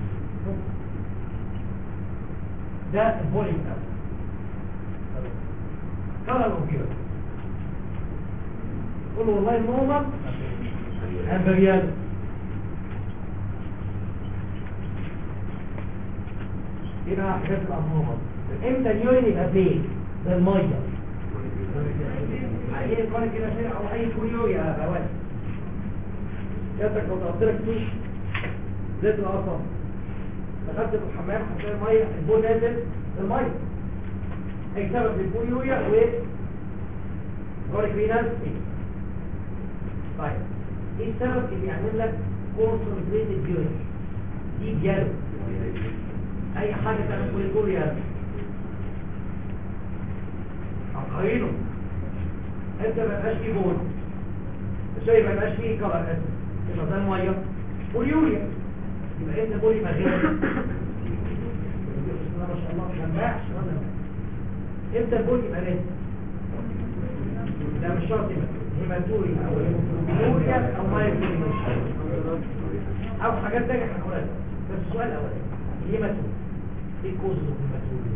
ده البولينج كلر اوبيوت قول والله النومة امبريال يبقى حاجات الأمراض امتى اليورين يبقى فين ده الميه عايزين الكون كده شيء او اي كوليو يا بواد جاتك لو تقضي لك توش زيت القصب دخلت في الحمام حطيت الميه البول نازل الميه اي سبب للبوليوريا و كوريك فينال طيب ايه السبب اللي يعمل لك كونسنتريتد يورين دي جالو اي حاجة تعمل بوليكوريا عقارينه انت ما بقاش فيه بول الشيء ما بقاش فيه كلر اسد يبقى ده الميه بوليوريا يبقى انت بولي مغير ما شاء الله ما شبعش امتى البول يبقى ليه لا مش شرط يبقى هيماتوريا او هيماتوريا او مايكوريا او حاجات تانية هنقولها بس السؤال الاول هيماتوريا ايه كوز الهيماتوريا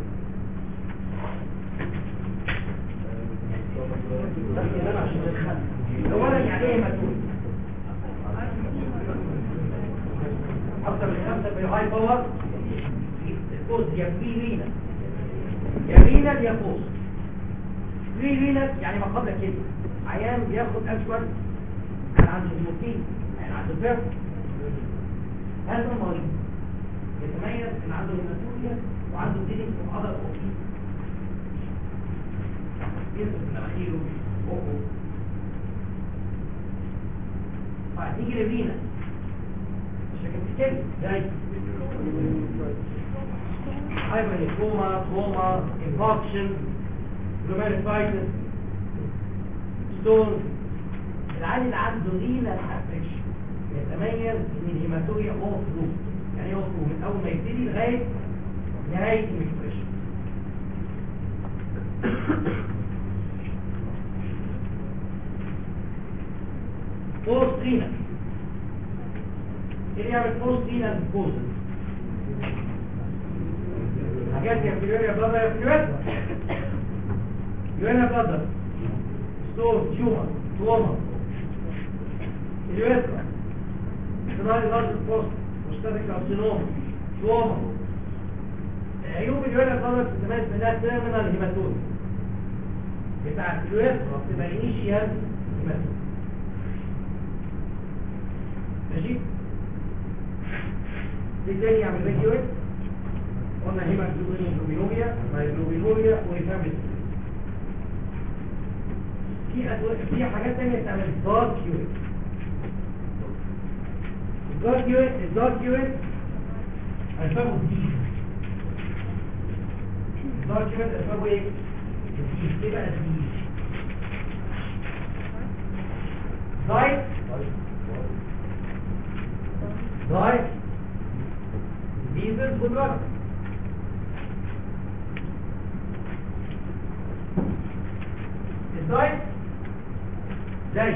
بس ده عشان نتخلى اولا يعني ايه هيماتوريا اكتر من خمسة في الهاي باور الكوز يا فري يا رينال يا كوز فري رينال يعني ما قبل كده عيان بياخد اكشوال كان عنده هيموتين يعني عنده فيرم هذا المريض يتميز ان عنده هيماتوريا وعنده ديلينج في عضله اوكي يصف مناخيره بقه طيب نيجي للرينا مش هتفتكر زي هايبرنيكوما تروما انفاكشن جلوميريفايتس ستون العيان اللي عنده رينا افكشن يتميز ان الهيماتوريا اوف روت يعني اوف من اول ما يبتدي لغايه نهايه الاكسبريشن بوست رينا ايه يعمل بوست رينا بوست حاجات يا فيوريا يا بلادر يا فيوريا يوريا بلادر ستور تيومر توما اليوترا صناعي لارج بوست مشترك كارسينوم توما عيوب اليوريا بلادر تتميز بانها تيرمينال هيماتوم بتاعت اليوترا بتبقى انيشيال هيماتوم ماشي دي تاني يعمل فيديو قلنا هيماتومينوميا مايجلوبينوريا وفاميلي في أدوية في حاجات تانية تعمل دارك يورين الدارك يورين الدارك يورين أسبابه جديد الدارك يورين أسبابه ايه؟ جديد ايه بقى جديد؟ دايت دايت ديزل ودراج الدايت زي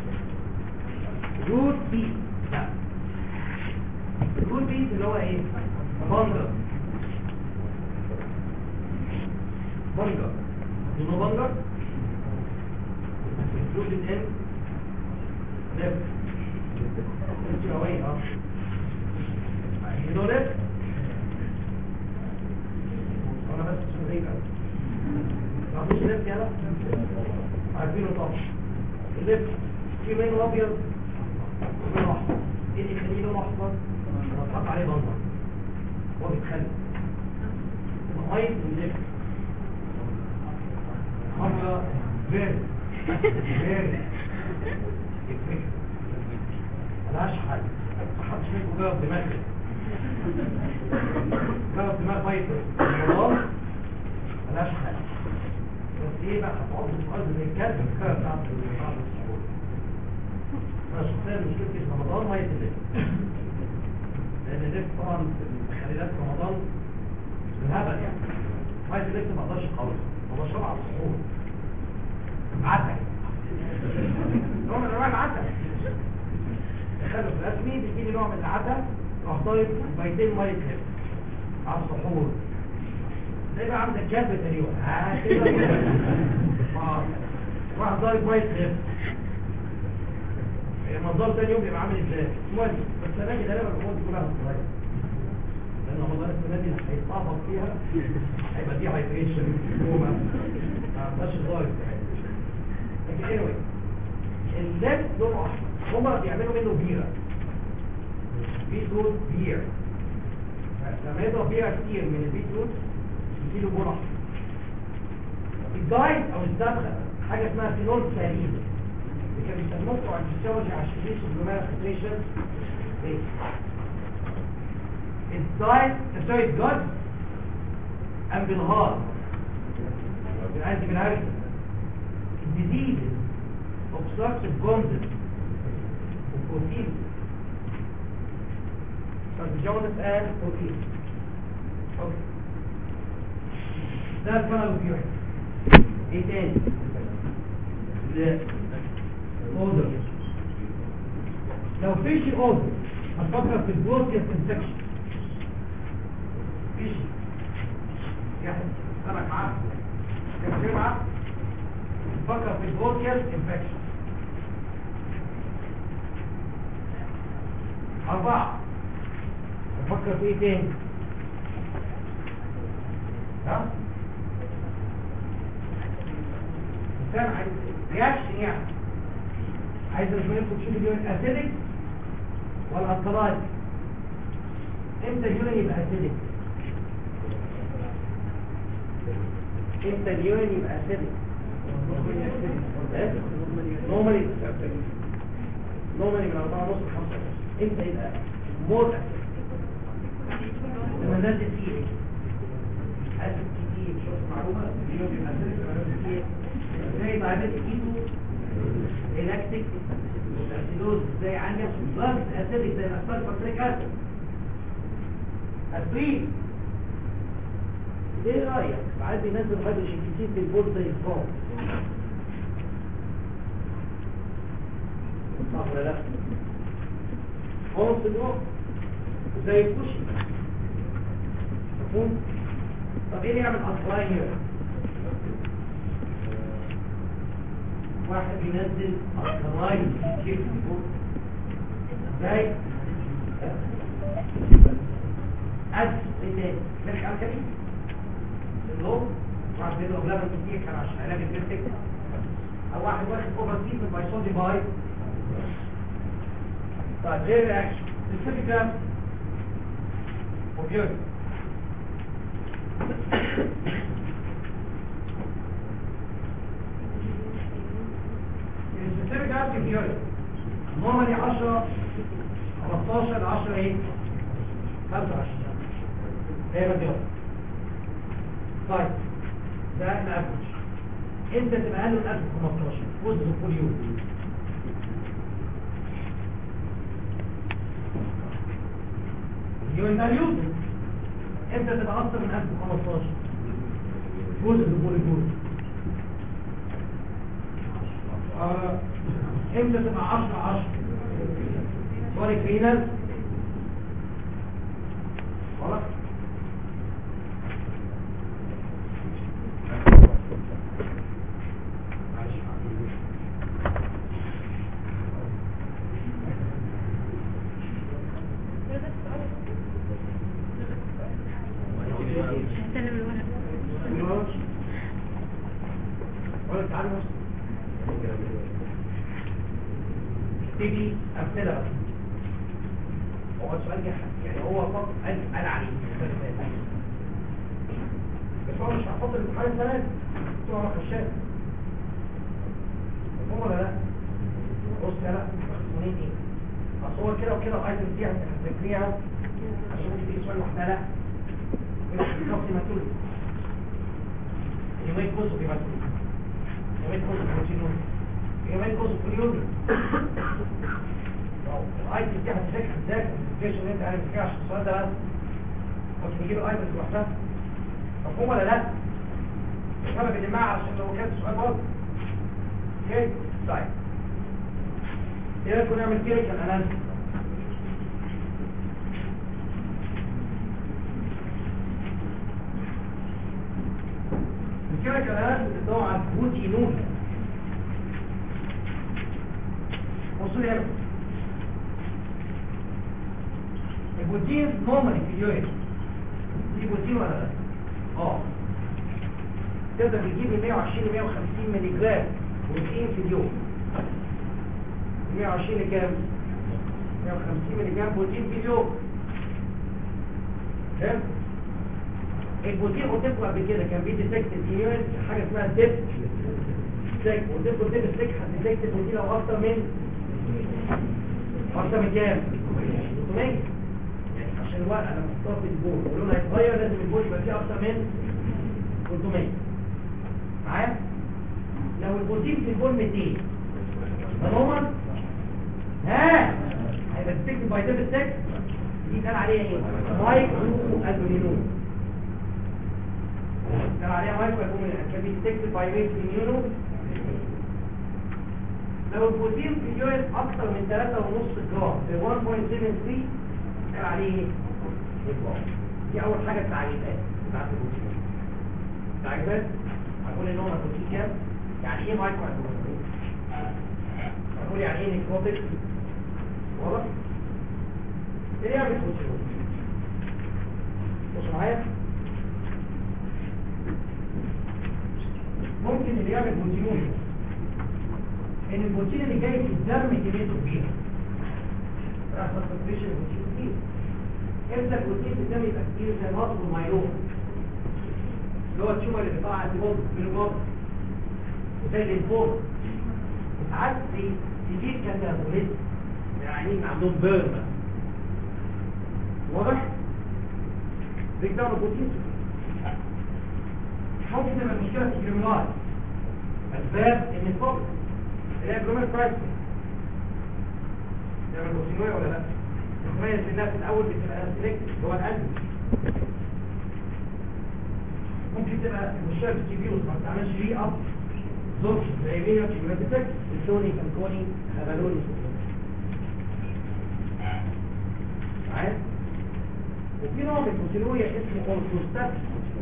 روت بي لا روت بي اللي هو ايه بنجر بنجر دونه بنجر روت ان لف انت اوي اه دول لف انا بس شويه ما فيش لف يلا عارفينه طبعا اللبس في منه ابيض ومنه احمر ايه اللي يخليه لونه احمر لما تحط عليه بنظر هو بيتخلى ميه اللبس حمرا فيري فيري ملهاش حل محدش منكم جرب دماغ جرب دماغ ميه رمضان ملهاش حل بس ايه بقى هتقعد في الارض زي الكلب الكلب بتاعت بعض الصعود انا شخصيا مشكلتي في رمضان ميه الليل لان الليل طبعا التخليلات في رمضان بالهبل يعني ميه الليل ما اقدرش خالص ما بشربها على السحور عسل نوع من انواع العسل تخلف رسمي بيجي لي نوع من العسل راح طايب كوبايتين ميه ليل على السحور زي بقى عامل الكلب تقريبا ها كده واحد ضارب ميه خف المنظر تاني يوم يبقى عامل ازاي المهم بس انا غالبا الامور دي كلها صغيره لان رمضان السنه دي هيتطابق فيها هيبقى دي هايدريشن كوما ما عندهاش ضارب لكن anyway اللب لونه احمر هما بيعملوا منه بيره بيتروت بير لما يضرب بيره كتير من البيتروت يجيله جرح الدايت او الدبخه حاجه اسمها فينول سليم اللي كانوا بيستخدموه بتوع الفسيولوجي عشان يقيسوا الجلوميرا فلتريشن الدايت سوري الجد ام بالهار عندي بالهارس الديزيز obstructive content وبروتين فالجونس قال بروتين اوكي ده الفنل بيوحد ايه تاني لا اوزر لو فيش اوزر هتفكر في البروتيس انفكشن فيش يعني سمك معاه كم معاه فكر في البروتيس انفكشن أربعة أفكر في إيه تاني؟ ها؟ إنسان عايز رياكشن يعني عايز منكم تشوفوا اليورين أسيدك ولا الكلايد امتى اليورين يبقى أسيدك؟ امتى اليورين يبقى أسيدك؟ نورمالي نورمالي من 4 ونص ل 5 ونص امتى يبقى مور اسيد لما نزل فيه ايه اسيد كتير شوف معلومه اليوم بيبقى اسيد لما نزل فيه زي ما عملت ايده الاكتيك الاسيدوز زي عندك بلس اسيدك زي الاسفل فاكريك اسيد اسبرين ايه رايك ساعات بينزل هيدروجين كتير في البول زي الفار صح ولا لا خالص الوقت زي الكوشي مفهوم طب ايه اللي يعمل اصلاين هنا واحد بينزل اصلاين كتير في البول ازاي أجل ايه تاني ملح الكلي اللوم واحد بيدو أغلبا كتير كان عشان علاج البيرتك أو واحد واخد أوفر سيت من بايسون ديفاي طيب غير رياكشن الفكرة وبيوت السبيسيفيك اب بيوري نورمالي 10 15 ل 10 ايه 25 هي مليون طيب ده الافرج انت تبقى اقل من 1015 وزن كل يوم يوم ده اليوم انت تبقى اكتر من 1015 وزن كل يوم آه. امتى تبقى 10 10 سوري كرينال خلاص هستلم الورق ولا تعالوا تيجي امثله بس هو السؤال جه يعني هو فقط قال قال عليه بس هو مش هحط الامتحان السنه بتوع خشاب مفهوم ولا لا؟ بص يا لا باخد منين ايه؟ اصل هو كده وكده الايتم دي هتذاكريها عشان تيجي سؤال لوحدها لا يبقى في خط ماتول يومين كوسو في ماتول يومين كوسو في ماتول يومين كوسو في اليوم الايتم دي هتذاكر هتذاكر الفيشن اللي انت عارف فيها عشان السؤال ده بس مش نجيب الايتم لوحدها مفهوم ولا لا؟ سبب الجماعة عشان لو كان سؤال برضه اوكي طيب ايه رايكم نعمل كيريكال اناليسيس الكيريكال اناليسيس بتدور على البروتينول بصوا لي هنا البروتين نورمالي في اليورين دي بروتين ولا لا؟ اه تقدر تجيب 120 ل 150 مللي جرام بروتين في اليوم 120 لكام 150 مللي جرام بروتين في اليوم فاهم البروتين قلت لكم قبل كده كان بيدي تكت اليورين حاجه اسمها ديب سيك قلت لكم ديب سيك هتديتكت البروتين لو اكتر من اكتر من كام 300 يعني عشان الورقه لما تحطها في البول ولونها يتغير لازم البول يبقى فيه اكتر من 300 معايا لو البروتين في البول 200 نورمال ها هيبقى تكتب باي ديب سيك دي كان عليها ايه مايكرو البومينول كان عليها مايكرو البومينول كان بيتكتب باي ويت اميونو لو البروتين في اليورين اكتر من 3.5 جرام في 1.73 كان عليه ايه إجرام. دي اول حاجه التعريفات بتاعت البروتين التعريفات هنقول ان هو البروتين كام يعني ايه مايكرو البومينول هنقول يعني ايه نيكروتيك واضح ايه يعمل بروتين بصوا معايا ممكن اللي يعمل بروتينول ان البروتين اللي جاي في الدم كميته كبيره يحصل تكريشن البروتين كتير امتى البروتين في الدم يبقى كتير زي الهضم والمايلوم اللي هو التيومر اللي بيطلع انتيبودي من الجلد وزي الليمفوما وساعات في سيفير كاتابوليزم يعني عندهم بيرما واضح بريك داون بروتين ممكن تبقى المشكله في الجرملاي اسباب ان الفقر اللي هي جرومال برايس تعمل بروتينوية ولا لا تميز الناس الاول بتبقى سلكت هو القلب ممكن تبقى المشكله في الكبير ما بتعملش ري اب زوج زي مين كيماتيك التوني كانكوني خبلوني معايا وفي نوع من البروتينوريا اسمه اورثوستات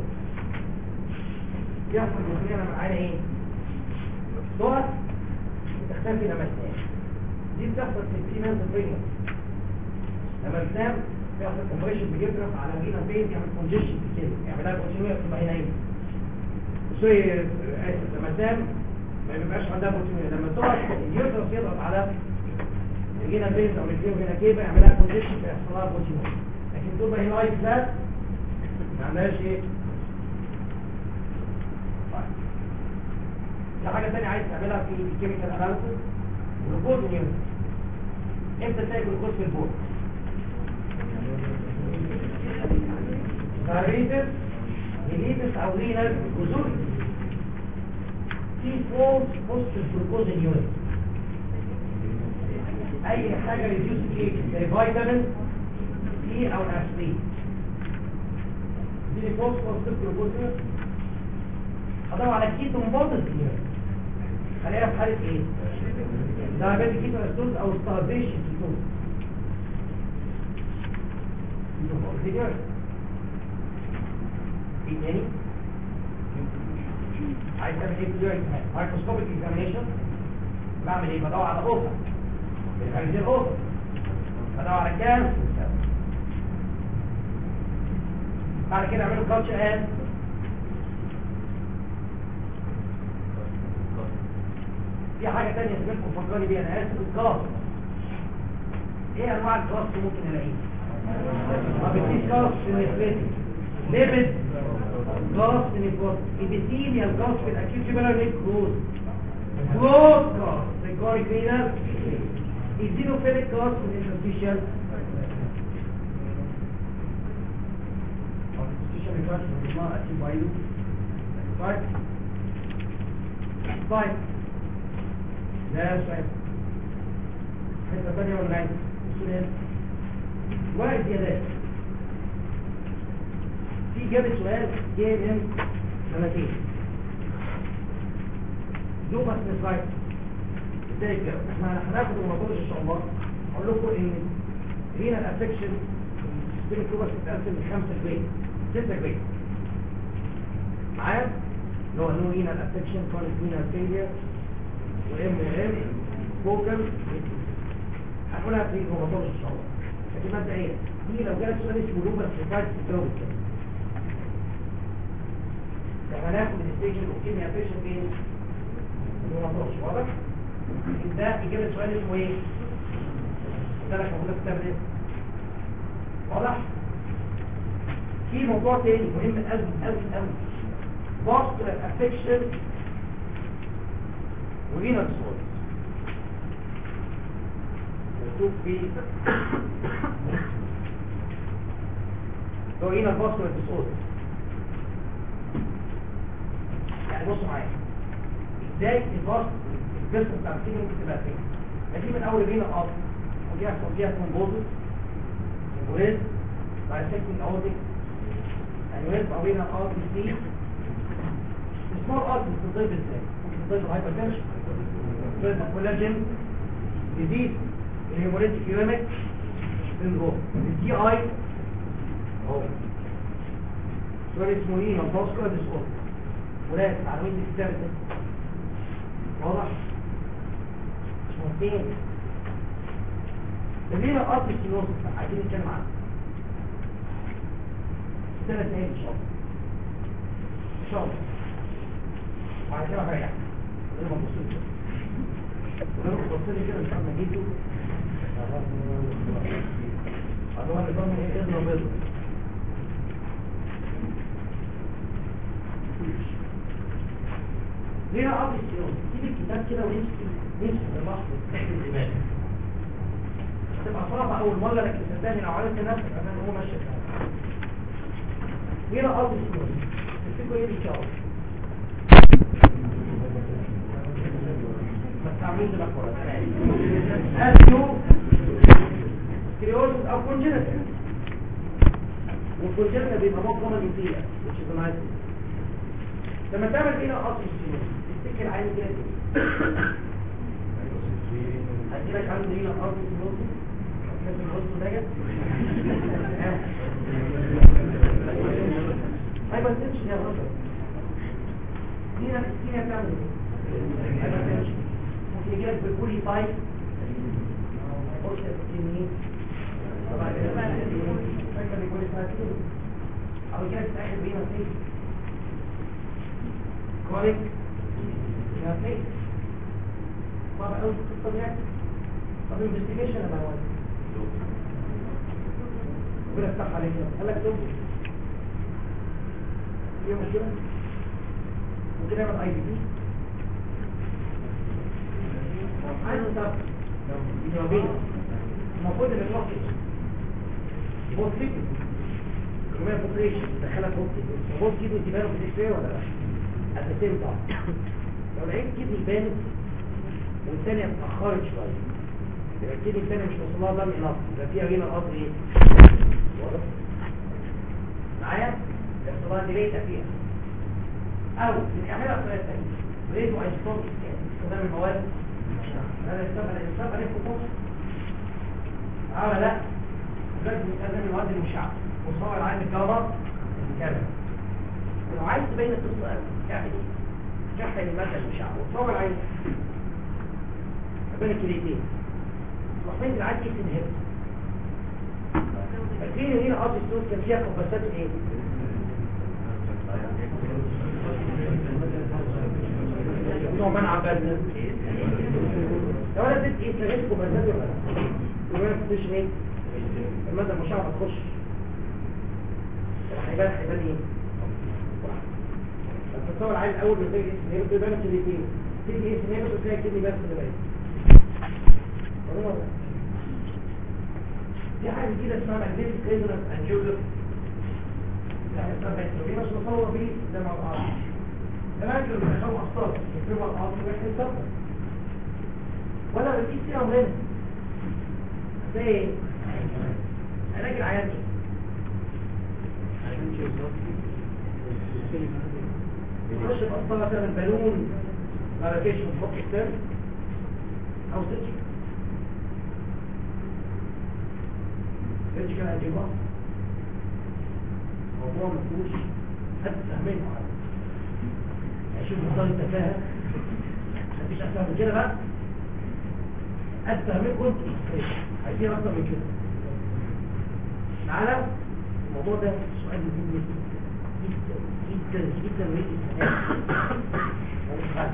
يحصل بروتينوريا معانا ايه صور تختفي لما تنام دي بتحصل في الفيميل البريميوم لما بتنام بيحصل كومبريشن بيجرف على الرينا بين يعمل كونجيشن في كده يعملها بروتينوريا بتبقى هي نايمه سوري اسف لما تنام ما بيبقاش عندها بروتينوريا لما تقعد اليوترس يضغط على الرينا بين او الفيو هنا كده يعملها كونجيشن فيحصل لها بروتينوريا لكن طول ما هي لايف فلات ما عندهاش ايه في حاجة تانية عايز تعملها في الكيميكال اناليسيس جلوكوز نيوز امتى تلاقي جلوكوز في البول دايريتس هيليتس او رينال جزوري في فورس بوست الجلوكوز نيوز اي حاجة ريديوس كيك زي فيتامين سي او اسبرين دي فورس بوست الجلوكوز نيوز ادور على كيتون بودز خلينا في حاله ايه دايابيتيك كيتون اسيدوز او ستارفيشن كيتون ايه تاني عايز تعمل ايه في مايكروسكوبيك اكزامينيشن بعمل ايه بدور على اوفر بالخارجيه الاوفر بدور على كام بعد كده اعملوا كالتشر ان في حاجة تانية سمعتكم فكرني بيها انا اسف الكلاس ايه انواع الكلاس اللي ممكن الاقيها طب في كلاس في النفريتي ليبد كلاس في النفريتي ابيثيليال كلاس في الاكيوت جبلر نيكروز كلوز كلاس ريكوري كلينر ايزينوفيليك كلاس في الانترستيشال طيب طيب لا سؤال حته ثانيه ولا عايز سؤال واحد زيادات في جاب سؤال جاي من سنتين لوبس نفرايت ازاي كده احنا هناخد الموضوع ان شاء الله اقول لكم ان هنا الافكشن سيستم لوبس بتتقسم لخمسه جريد سته جريد معايا اللي هو نو هنا الافكشن كونت هنا فيلير وام ام فوكال هنقولها في الموضوع ان شاء الله لكن مبدئيا دي لو جالك سؤال اسمه لوبس نفرايت تجاوب ازاي هناخد الستيشن اوكيميا فيشن فين الموضوع واضح ده اجابه سؤال اسمه ايه ده لك موجوده في كتاب ايه واضح في موضوع تاني مهم قوي قوي قوي vascular affection وrenal disorders مكتوب في لو renal vascular disorders يعني بصوا معايا ازاي الباص الجسم بتاع الكيمو ممكن تبقى فين دي من اول رينا الارض ودي يحصل فيها ترومبوزس امبوليز بايسكتنج اورتيك انويز او رينا الارض دي السمول ارض بتضيف ازاي ممكن تضيف الهايبر تنشن تضيف الكولاجين ديزيز الهيموريتيك يوريميك سندروم الدي اي اهو سؤال اسمه ايه نبض ديس اوردر ولاد معلومين دي كتابة واضح مهتين لدينا قطر السينوس عايزين نتكلم عنه سنة اثنين ان شاء الله ان شاء الله وبعد كده هريح لما نبص كده ولما تبص لي كده مش عارف اجيبه هذا هو نظام ايه اذن بيض ليه قاضي السيون سيب الكتاب كده ونمسك نمسك البحر تحت الدماغ تبقى صعبة أول مرة لكن صدقني لو عرفت نفسك عشان هو ماشي هنا أرض السنون تفتكروا إيه بالشعر ما تعملوش ده كورة أسيو سكريوزس أو كونجنتال والكونجنتال بيبقى مو كومن فيها which is a nice thing. لما تعمل هنا أرض السنون تفتكر عين كده هديلك عنده هنا أرض السنون لازم الوسط نجد هاي ما تنسش يا رجل هنا هنا بتعمل ايه هاي ما تنسش ممكن يجيلك بالكولي فايف قلت السنين طبعا كده فاكر بالكولي فايف كده او يجيلك في اخر بينا فيه كوليك يا فيه طبعا قوي القصه دي طب انفستيجيشن يا بهوان ربنا يفتح عليك قال لك دكتور في مشكله ممكن نعمل اي بي دي عايز تعرف جوابين المفروض ان الوقت بوست فيكس كمان بوتريشن دخلها بوست فيكس بوست كيدو تبانه في الاكس ولا لا الاساسين طبعا لو العين كيدو يبانت والثانيه اتاخرت شويه يبقى الكيدو الثانيه مش وصلها دم انف يبقى فيها هنا القطر ايه واضح معايا الاختبار دي ليه فيها او بنعملها بطريقه ثانيه بريد وايزوتوب استخدام المواد هذا يستخدم الانسان عليه خطوط اه لا لازم نستخدم المواد المشعه وصور العين الجوهر كامل ولو عايز تبين القصه قوي تعمل ايه؟ تحت الماده المشعه وتصور العين بين الكليتين وحين العين كيف تنهب فاكرين هنا ارض السود كان فيها قبسات ايه نوع منع بلد لو انا اديت ايه تغير قبسات ولا لا وما تخش ايه المادة المشعة ما تخش هيبان هيبان ايه التصور العين الاول بتلاقي اسم هي بيبان كلمتين تيجي ايه اسم هي بس تلاقي كلمه بس اللي باين في حاجة جديدة اسمها magnetic resonance angiography يعني اسمها بس مصور بيه ده مع الأرض كمان كانوا بيخلوا أخطار يكتبوا الأرض ويحكي السفر ولا بتقيس فيها مهم زي علاج العيان ايه؟ يخش بأسطرة تعمل بالون على كيش من فوق السر أو سيرجيكال سيرجيكال أنجيبا موضوع مفهوش حد فاهمين معاه هشوف مصدر التفاهة مفيش أكثر من كده بقى قد فاهمين كنت عايزين أكثر من كده تعالى الموضوع ده سؤال مهم جدا جدا جدا جدا جدا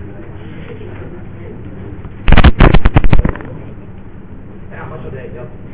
يا 10 دقايق يلا